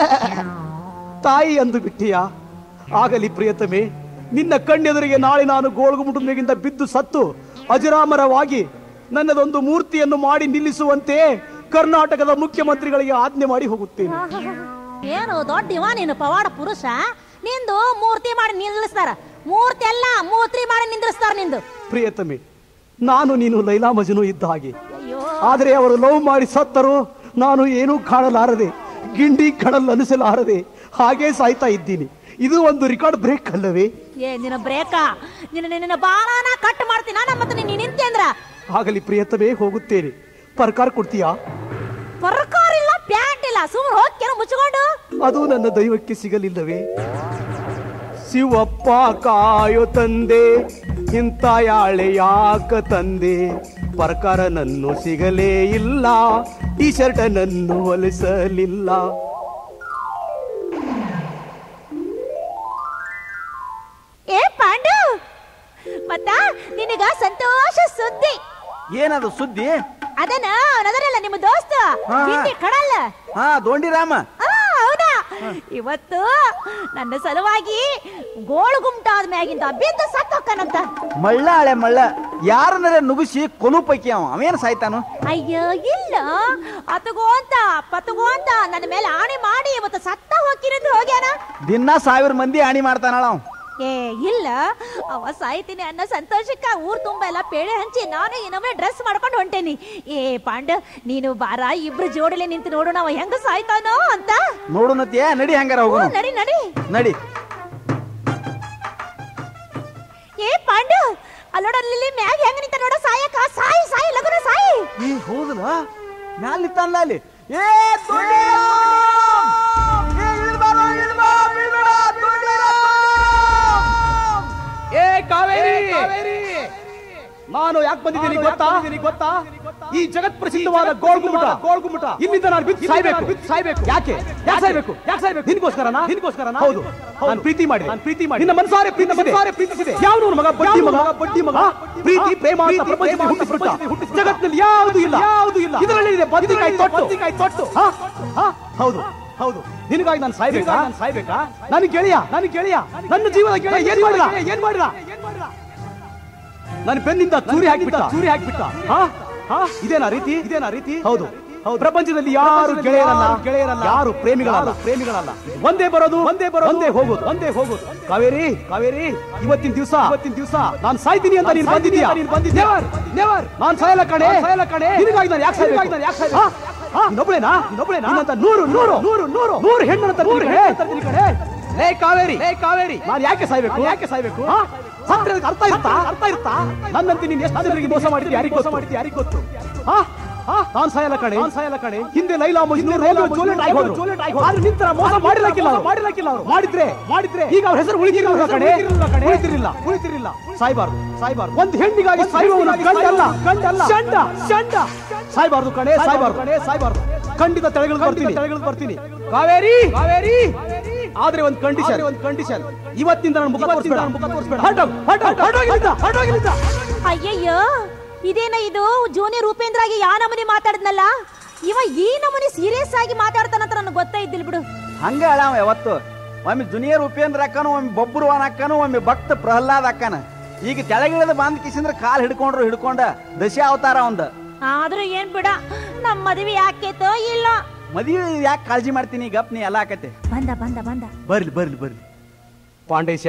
ತಾಯಿ ಅಂದು ಬಿಟ್ಟಿಯಾ ಆಗಲಿ ಪ್ರಿಯತಮೆ ನಿನ್ನ ಕಣ್ಣೆದುರಿಗೆ ನಾಳೆ ನಾನು ಗೋಳ್ಗುಮುಟುಂಬಿಗಿಂತ ಬಿದ್ದು ಸತ್ತು ಅಜರಾಮರವಾಗಿ ನನ್ನದೊಂದು ಮೂರ್ತಿಯನ್ನು ಮಾಡಿ ನಿಲ್ಲಿಸುವಂತೆ ಕರ್ನಾಟಕದ ಮುಖ್ಯಮಂತ್ರಿಗಳಿಗೆ ಆಜ್ಞೆ ಮಾಡಿ ಹೋಗುತ್ತೇನೆ ಏನು ದೊಡ್ಡ ಇವ ನೀನು ಪವಾಡ ಪುರುಷ ನಿಂದು ಮೂರ್ತಿ ಮಾಡಿ ನಿಲ್ಲಿಸ್ತಾರ ಮೂರ್ತಿ ಎಲ್ಲ ಮೂರ್ತಿ ಮಾಡಿ ನಿಂದ್ರಿಸ್ತಾರ ನಿಂದು ಪ್ರಿಯತಮೆ ನಾನು ನೀನು ಲೈಲಾ ಮಜನು ಇದ್ದ ಹಾಗೆ ಅಯ್ಯೋ ಆದರೆ ಅವರು ಲವ್ ಮಾಡಿ ಸತ್ತರು ನಾನು ಏನೂ ಕಾಣಲಾರದೆ ಗಿಂಡಿ ಕಡಲ್ ಅನಿಸಲಾರದೆ ಹಾಗೇ ಸಾಯ್ತಾ ಇದ್ದೀನಿ ಇದು ಒಂದು ರೆಕಾರ್ಡ್ ಬ್ರೇಕ್ ಅಲ್ಲವೇ ಏ ನಿನ್ನ ಬ್ರೇಕ ನಿನ್ನ ನಿನ್ನ ಬಾಳನ ಕಟ್ ಮಾಡ್ತೀನ ನಮ್ಮ ಮತ್ತೆ ನೀನ್ ನಿಂತೆ ಅಂದ್ರ ಆಗಲಿ ಪ್ರಿಯತಮೇ ಹೋಗುತ್ತೇನೆ ಪರ್ಕಾರ ಕೊಡ್ತೀಯಾ ಪರ್ಕಾರ ಇಲ್ಲ ಪ್ಯಾಂಟ್ ಇಲ್ಲ ಸುಮ್ಮನೆ ಹೋಗ್ಕೇನು ಮುಚ್ಕೊಂಡು ಅದು ನನ್ನ ದೈವಕ್ಕೆ ಸಿಗಲಿಲ್ಲವೇ ಶಿವಪ್ಪ ಕಾಯೋ ತಂದೆ ಇಂಥ ಯಾಳೆ ಯಾಕ ತಂದೆ ಪ್ರಕಾರ ನನ್ನು ಸಿಗಲೇ ಇಲ್ಲ ಟಿ ಶರ್ಟ್ ನನ್ನು ಹೊಲಿಸಲಿಲ್ಲ ಏ ಪಾಂಡು ಮತ್ತ ನಿನಗ ಸಂತೋಷ ಸುದ್ದಿ ಏನದು ಸುದ್ದಿ ಅದನ್ನ ಅವನದರಲ್ಲ ನಿಮ್ಮ ದೋಸ್ತ ಹಾ. ಹಿಂದಿ ಕಡಲ್ಲ ಹಾ ದೋಂಡಿರಾಮ ಆ, ಹೌದಾ ಇವತ್ತು ನನ್ನ ಸಲುವಾಗಿ ಗೋಳು ಗುಮ್ಟಾದ ಮ್ಯಾಗಿಂದ ಬಿದ್ದು ಸತ್ತೋಕ್ಕನಂತ ಮಳ್ಳ ಹಳೆ ಮಳ್ಳ ಯಾರನ್ನರೆ ನುಗ್ಗಿಸಿ ಕೊಲು ಪೈಕಿ ಅವ ಅವೇನು ಸಾಯ್ತಾನು ಅಯ್ಯೋ ಇಲ್ಲ ಅತಗೋ ಅಂತ ಪತಗೋ ಅಂತ ನನ್ನ ಮೇಲೆ ಆಣೆ ಮಾಡಿ ಇವತ್ತು ಸತ್ತ ಹೋಗಿರೋದು ಹೋಗ್ಯಾನ ದಿನ ಸಾವಿರ ಮಂದಿ ಹಾನಿ ಮಾಡ್ತಾನಳ ಅವ ಏ ಇಲ್ಲ ಅವ ಸಾಯ್ತೀನಿ ಅನ್ನೋ ಸಂತೋಷಕ್ಕ ಊರ್ ತುಂಬ ಎಲ್ಲ ಪೇಳೆ ಹಂಚಿ ನಾನು ಇನ್ನೊಮ್ಮೆ ಡ್ರೆಸ್ ಮಾಡ್ಕೊಂಡು ಹೊಂಟೇನಿ ಏ ಪಾಂಡ ನೀನು ಬಾರ ಇಬ್ರು ಜೋಡಿಲೆ ನಿಂತು ನೋಡೋಣ ಅವ ಹೆಂಗ ಸಾಯ್ತಾನೋ ಅಂತ ನೋಡುನತ್ಯ ನಡಿ ಹಂಗಾರ ಹ್ಞೂ, ಹೋಗೋಣ ನಡಿ ನಡಿ ನಡಿ ಏ ಪಾಂಡು ಅಲ್ಲೋಡ ಅಲ್ಲಿ ಮ್ಯಾಗ ಹೆಂಗ ನಿಂತ ನೋಡ ಸಾಯಕ ಸಾಯಿ ಸಾಯಿ ಲಗುನ ಸಾಯಿ ಏ ಹೌದಲ್ಲ ಮ್ಯಾಲ ನಿಂತಾನಲ್ಲ ಅಲ್ಲಿ ಏ ದೊಡ್ಡಿರಾಮ್! ಏ, ಇಳ್ದ್ ಬಾರೋ, ಇಳ್ದ್ ಬಾ, ಬೀಳ್ಬೇಡ, ದೊಡ್ಡಿರಾಮ್! ಏ ಕಾವೇರಿ ನಾನು ಯಾಕೆ ಬಂದಿದ್ದೀನಿ ಗೊತ್ತಾ ಗೊತ್ತಾ ಈ ಜಗತ್ ಪ್ರಸಿದ್ಧವಾದ ಗೋಳ್ಗುಮಟ ಗೋಳ್ಗುಮಟ ಇಲ್ಲಿಂದ ನಾನು ಬಿದ್ದು ಸಾಯ್ಬೇಕು ಬಿದ್ದು ಸಾಯ್ಬೇಕು ಯಾಕೆ ಯಾಕೆ ಸಾಯ್ಬೇಕು ಯಾಕೆ ಸಾಯ್ಬೇಕು ನಿನ್ಗೋಸ್ಕರನಾ ನಿನ್ಗೋಸ್ಕರ ಹೌದು ನಾನು ಪ್ರೀತಿ ಮಾಡಿ ನಾನು ಪ್ರೀತಿ ಮಾಡಿ ನಿನ್ನ ಮನಸಾರೆ ಪ್ರೀತಿ ಮನಸಾರೆ ಪ್ರೀತಿಸಿದೆ ಯಾವ ಮಗ ಬಡ್ಡಿ ಮಗ ಬಡ್ಡಿ ಮಗ ಪ್ರೀತಿ ಪ್ರೇಮ ಅಂತ ಪ್ರಪಂಚದಲ್ಲಿ ಹುಟ್ಟಿಸ್ಬಿಟ್ಟ ಜಗತ್ತಿನಲ್ಲಿ ಯಾವುದು ಇಲ್ಲ ಯಾವುದು ಇಲ್ಲ ಇದರಲ್ಲಿ ಇದೆ ಬದ್ನಿಕಾಯಿ ತೊಟ್ಟು ಬದ್ನಿಕಾಯಿ ತೊಟ್ಟು ಹಾ? ಹಾ? ಹೌದು ಹೌದು ನಿನಗಾಗಿ ನಾನು ಸಾಯ್ಬೇಕಾ ನಾನು ಸಾಯ್ಬೇಕಾ ನನ್ನ ಗೆಳೆಯ ನನ್ನ ಗೆಳೆಯ ನನ್ನ ಜೀವನ ಗೆಳೆಯ ಏನ್ ಮಾಡಿದ ಏನ್ ಮಾಡಿದ ನನ್ನ ಬೆನ್ನಿಂದ ಚೂರಿ ಹಾಕಿಬಿಟ್ಟ ಚೂರಿ ಹಾಕಿಬಿಟ್ಟ ಹಾ ಹಾ ಇದೇನಾ ರೀತಿ ಇದೇನಾ ರೀತಿ ಹೌದು ಹೌದು ಪ್ರಪಂಚದಲ್ಲಿ ಯಾರು ಗೆಳೆಯರಲ್ಲ ಗೆಳೆಯರಲ್ಲ ಯಾರು ಪ್ರೇಮಿಗಳಲ್ಲ ಪ್ರೇಮಿಗಳಲ್ಲ ಒಂದೇ ಬರೋದು ಒಂದೇ ಬರೋದು ಒಂದೇ ಹೋಗೋದು ಒಂದೇ ಹೋಗೋದು ಕಾವೇರಿ ಕಾವೇರಿ ಇವತ್ತಿನ ದಿವಸ ಇವತ್ತಿನ ದಿವಸ ನಾನು ಸಾಯ್ತೀನಿ ಅಂತ ನೀನು ಬಂದಿದ್ದೀಯಾ ನೀನು ಬಂದಿದ್ದೆ ನೆವರ್ ನಾನು ಸಾಯಲ್ಲ ಕಣೆ ಸಾಯಲ್ಲ ಕಣೆ ನಿನಗಾಗಿ ನಾನು ಯಾಕೆ ಸಾಯ್ಬೇಕು ನಾನು ಯಾಕೆ ಸಾಯ್ಬೇಕು ಇನ್ನೊಬ್ಳೇನಾ ಇನ್ನೊಬ್ಳೇನಾ ನಿನ್ನಂತ ನೂರು ನೂರು ನೂರು ನೂರು ನೂರು ಹೆಣ್ಣು ನೂರು ಹೆಣ್ಣು ಕಣೆ ಏ ಕಾವೇರಿ ಏ ಕಾವೇರಿ ನಾನು ಯಾಕೆ ಸಾಯ್ಬೇಕು ಯಾಕೆ ಸಾಯ್ಬೇಕು ಸತ್ರೆ ಅದಕ್ಕೆ ಅರ್ಥ ಇರುತ್ತಾ ಅರ್ಥ ಇರುತ್ತಾ ನನ್ನಂತೆ ನೀನು ಎಷ್ಟು ಜನರಿಗೆ ಮೋಸ ಮಾಡಿದ್ದೆ ಯಾರಿಗೆ ಮೋಸ ಮಾಡಿದ್ದೆ ಯಾರಿಗೆ ಗೊತ್ತು ಹಾ ಹಾ ನಾನ್ ಸಾಯಲ್ಲ ಕಣೆ ನಾನ್ ಸಾಯಲ್ಲ ಕಣೆ ಹಿಂದೆ ಲೈಲಾ ಮಜ್ನು ರೋಮಿಯೋ ಜೂಲಿಯಟ್ ಆಗಿ ಹೋದ್ರು ಜೂಲಿಯಟ್ ಆಗಿ ಆದ್ರೆ ನಿಂತರ ಮೋಸ ಮಾಡಿರಕ್ಕಿಲ್ಲ ಅವ್ರು ಮಾಡಿರಕ್ಕಿಲ್ಲ ಅವರು ಮಾಡಿದ್ರೆ ಮಾಡಿದ್ರೆ ಈಗ ಅವ್ರ ಹೆಸರು ಉಳಿತಿರಲಿಲ್ಲ ಕಣೆ ಉಳಿತಿರಲಿಲ್ಲ ಉಳಿತಿರಲಿಲ್ಲ ಸಾಯ್ಬಾರ್ದು ಸಾಯ್ಬಾರ್ದು ಒಂದು ಹೆಣ್ಣಿಗಾಗಿ ಸಾಯುವವನ ಗಂಡಲ್ಲ ಗಂಡಲ್ಲ ಚಂಡ ಚಂಡ ಸಾಯ್ಬಾರ್ದು ಕಣೆ ಸಾಯ್ಬಾರ್ದು ಕಣೆ ಸಾಯ್ಬಾರ್ದು ಖಂಡಿತ ತೆಳಗಳು ಬರ್ತೀನಿ ತೆಳಗಳು ಬರ್ತೀನಿ ಕಾವೇರಿ ಕಾವೇರಿ ಆದ್ರೆ ಒಂದು ಕಂಡೀಷನ್ ಒಂದು ಕಂಡೀಷನ್ ಇವತ್ತಿಂದ ನನ್ನ ಮುಖ ತೋರಿಸ್ಬೇಡ ಮುಖ ತೋರಿಸ್ಬೇಡ ಹೊರಟೋಗ್ ಹೊರಟೋಗ್ ಹೊರಟೋಗಿಲ್ಲಿಂದ ಹೊರಟೋಗಿಲ್ಲಿಂದ ಅಯ್ಯಯ್ಯೋ ಇದೇನ ಇದು ಜೂನಿಯರ್ ಉಪೇಂದ್ರ ಆಗಿ ಯಾ ನಮೂನಿ ಮಾತಾಡಿದ್ನಲ್ಲ ಇವ ಈ ನಮೂನಿ ಸೀರಿಯಸ್ ಆಗಿ ಮಾತಾಡ್ತಾನಂತ ನನಗೆ ಗೊತ್ತೇ ಇದ್ದಿಲ್ಲ ಬಿಡು ಹಂಗ ಅಳವ ಯಾವತ್ತು ಒಮ್ಮೆ ಜುನಿಯರ್ ಉಪೇಂದ್ರ ಅಕ್ಕನು ಒಮ್ಮೆ ಬೊಬ್ಬರುವನ್ ಅಕ್ಕನು ಒಮ್ಮೆ ಭಕ್ತ ಪ್ರಹ್ಲಾದ್ ಅಕ್ಕನ ಈಗ ಕೆಳಗಿಳಿದ ಬಂದ್ ಕಿಸಿಂದ್ರ ಕಾಲ್ ಹಿಡ್ಕೊಂಡ್ರು ಹಿಡ್ಕೊಂಡ ದಶ ಅವತಾರ ಒಂದ ಆದ್ರೂ ಏನ್ ಬಿಡ ನಮ್ ಮದುವೆ ಯಾಕೇತೋ ಇಲ್ಲ ಮದುವೆ ಯಾಕೆ ಕಾಳಜಿ ಮಾಡ್ತೀನಿ ಗಪ್ ನೀ ಎಲ್ಲ ಆಕತೆ ಬಂದ ಬಂದ ಬಂದ ಬರ್ಲಿ ಬರ್ಲಿ ಬರ್ಲಿ ಪಾಂಡೇಶ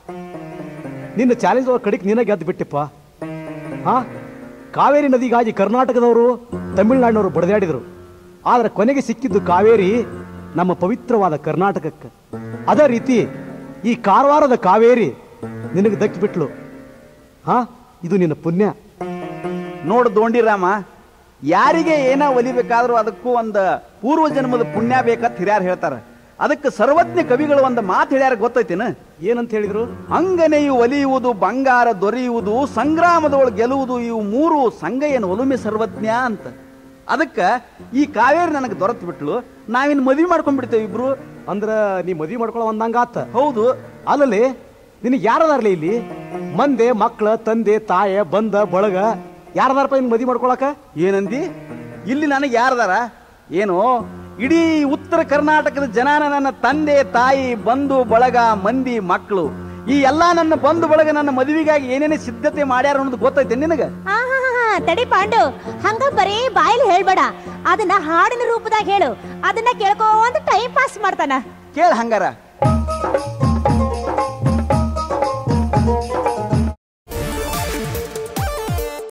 ನಿನ್ನ ಚಾಲೆಂಜ್ ಅವ್ರ ಕಡೆಗೆ ನೀನ ಗೆದ್ದು ಬಿಟ್ಟಿಪ್ಪ ಹಾ ಕಾವೇರಿ ನದಿಗಾಗಿ ಕರ್ನಾಟಕದವರು ತಮಿಳುನಾಡಿನವರು ಬಡದಾಡಿದರು ಆದ್ರೆ ಕೊನೆಗೆ ಸಿಕ್ಕಿದ್ದು ಕಾವೇರಿ ನಮ್ಮ ಪವಿತ್ರವಾದ ಕರ್ನಾಟಕಕ್ಕೆ ಅದೇ ರೀತಿ ಈ ಕಾರವಾರದ ಕಾವೇರಿ ನಿನಗೆ ದಕ್ಕಿಬಿಟ್ಲು ಹಾ ಇದು ನಿನ್ನ ಪುಣ್ಯ ನೋಡು ದೋಂಡಿರಾಮ ಯಾರಿಗೆ ಏನ ಒಲಿಬೇಕಾದ್ರೂ ಅದಕ್ಕೂ ಒಂದು ಪೂರ್ವ ಜನ್ಮದ ಪುಣ್ಯ ಬೇಕಂತ ಹಿರಿಯರು ಹೇಳ್ತಾರ ಅದಕ್ಕೆ ಸರ್ವಜ್ಞ ಕವಿಗಳು ಒಂದು ಮಾತು ಹೇಳ್ಯಾರ ಗೊತ್ತೈತೇನ ಏನಂತ ಹೇಳಿದ್ರು ಅಂಗನೆಯು ಒಲಿಯುವುದು ಬಂಗಾರ ದೊರೆಯುವುದು ಸಂಗ್ರಾಮದೊಳಗೆ ಗೆಲ್ಲುವುದು ಇವು ಮೂರು ಸಂಗಯ್ಯನ ಒಲುಮೆ ಸರ್ವಜ್ಞ ಅಂತ ಅದಕ್ಕ ಈ ಕಾವೇರಿ ನನಗೆ ದೊರೆತು ಬಿಟ್ಲು ನಾವಿನ್ ಮದ್ವಿ ಮಾಡ್ಕೊಂಡ್ಬಿಡ್ತೇವೆ ಇಬ್ರು ಅಂದ್ರ ನೀ ಮದ್ವಿ ಮಾಡ್ಕೊಳ್ಳೋ ಒಂದಂಗಾತ ಹೌದು ಅಲ್ಲಲ್ಲಿ ನಿನಗೆ ಯಾರದಾರ್ಲಿ ಇಲ್ಲಿ ಮಂದೆ ಮಕ್ಕಳ ತಂದೆ ತಾಯ ಬಂದ ಬಳಗ ಯಾರದಾರಪ್ಪ ನಿನ್ ಮದ್ವಿ ಮಾಡ್ಕೊಳಕ ಏನಂದಿ ಇಲ್ಲಿ ನನಗೆ ಯಾರದಾರ ಏನು ಇಡೀ ಉತ್ತರ ಕರ್ನಾಟಕದ ಜನಾನ ನನ್ನ ತಂದೆ ತಾಯಿ ಬಂಧು ಬಳಗ ಮಂದಿ ಮಕ್ಕಳು ಈ ಎಲ್ಲಾ ನನ್ನ ಬಂಧು ಬಳಗ ನನ್ನ ಮದುವೆಗಾಗಿ ಏನೇನೇ ಸಿದ್ಧತೆ ಮಾಡ್ಯಾರ ಅನ್ನೋದು ಗೊತ್ತೈತೆ ನಿನಗ ಆಹಾಹಾಹಾ, ತಡಿ ಪಾಂಡು ಹಂಗ ಬರೀ ಬಾಯಲ್ಲಿ ಹೇಳ್ಬೇಡ ಅದನ್ನ ಹಾಡಿನ ರೂಪದಾಗ ಹೇಳು ಅದನ್ನ ಕೇಳ್ಕೊಂತ ಟೈಮ್ ಪಾಸ್ ಮಾಡ್ತಾನ ಕೇಳ ಹಂಗಾರ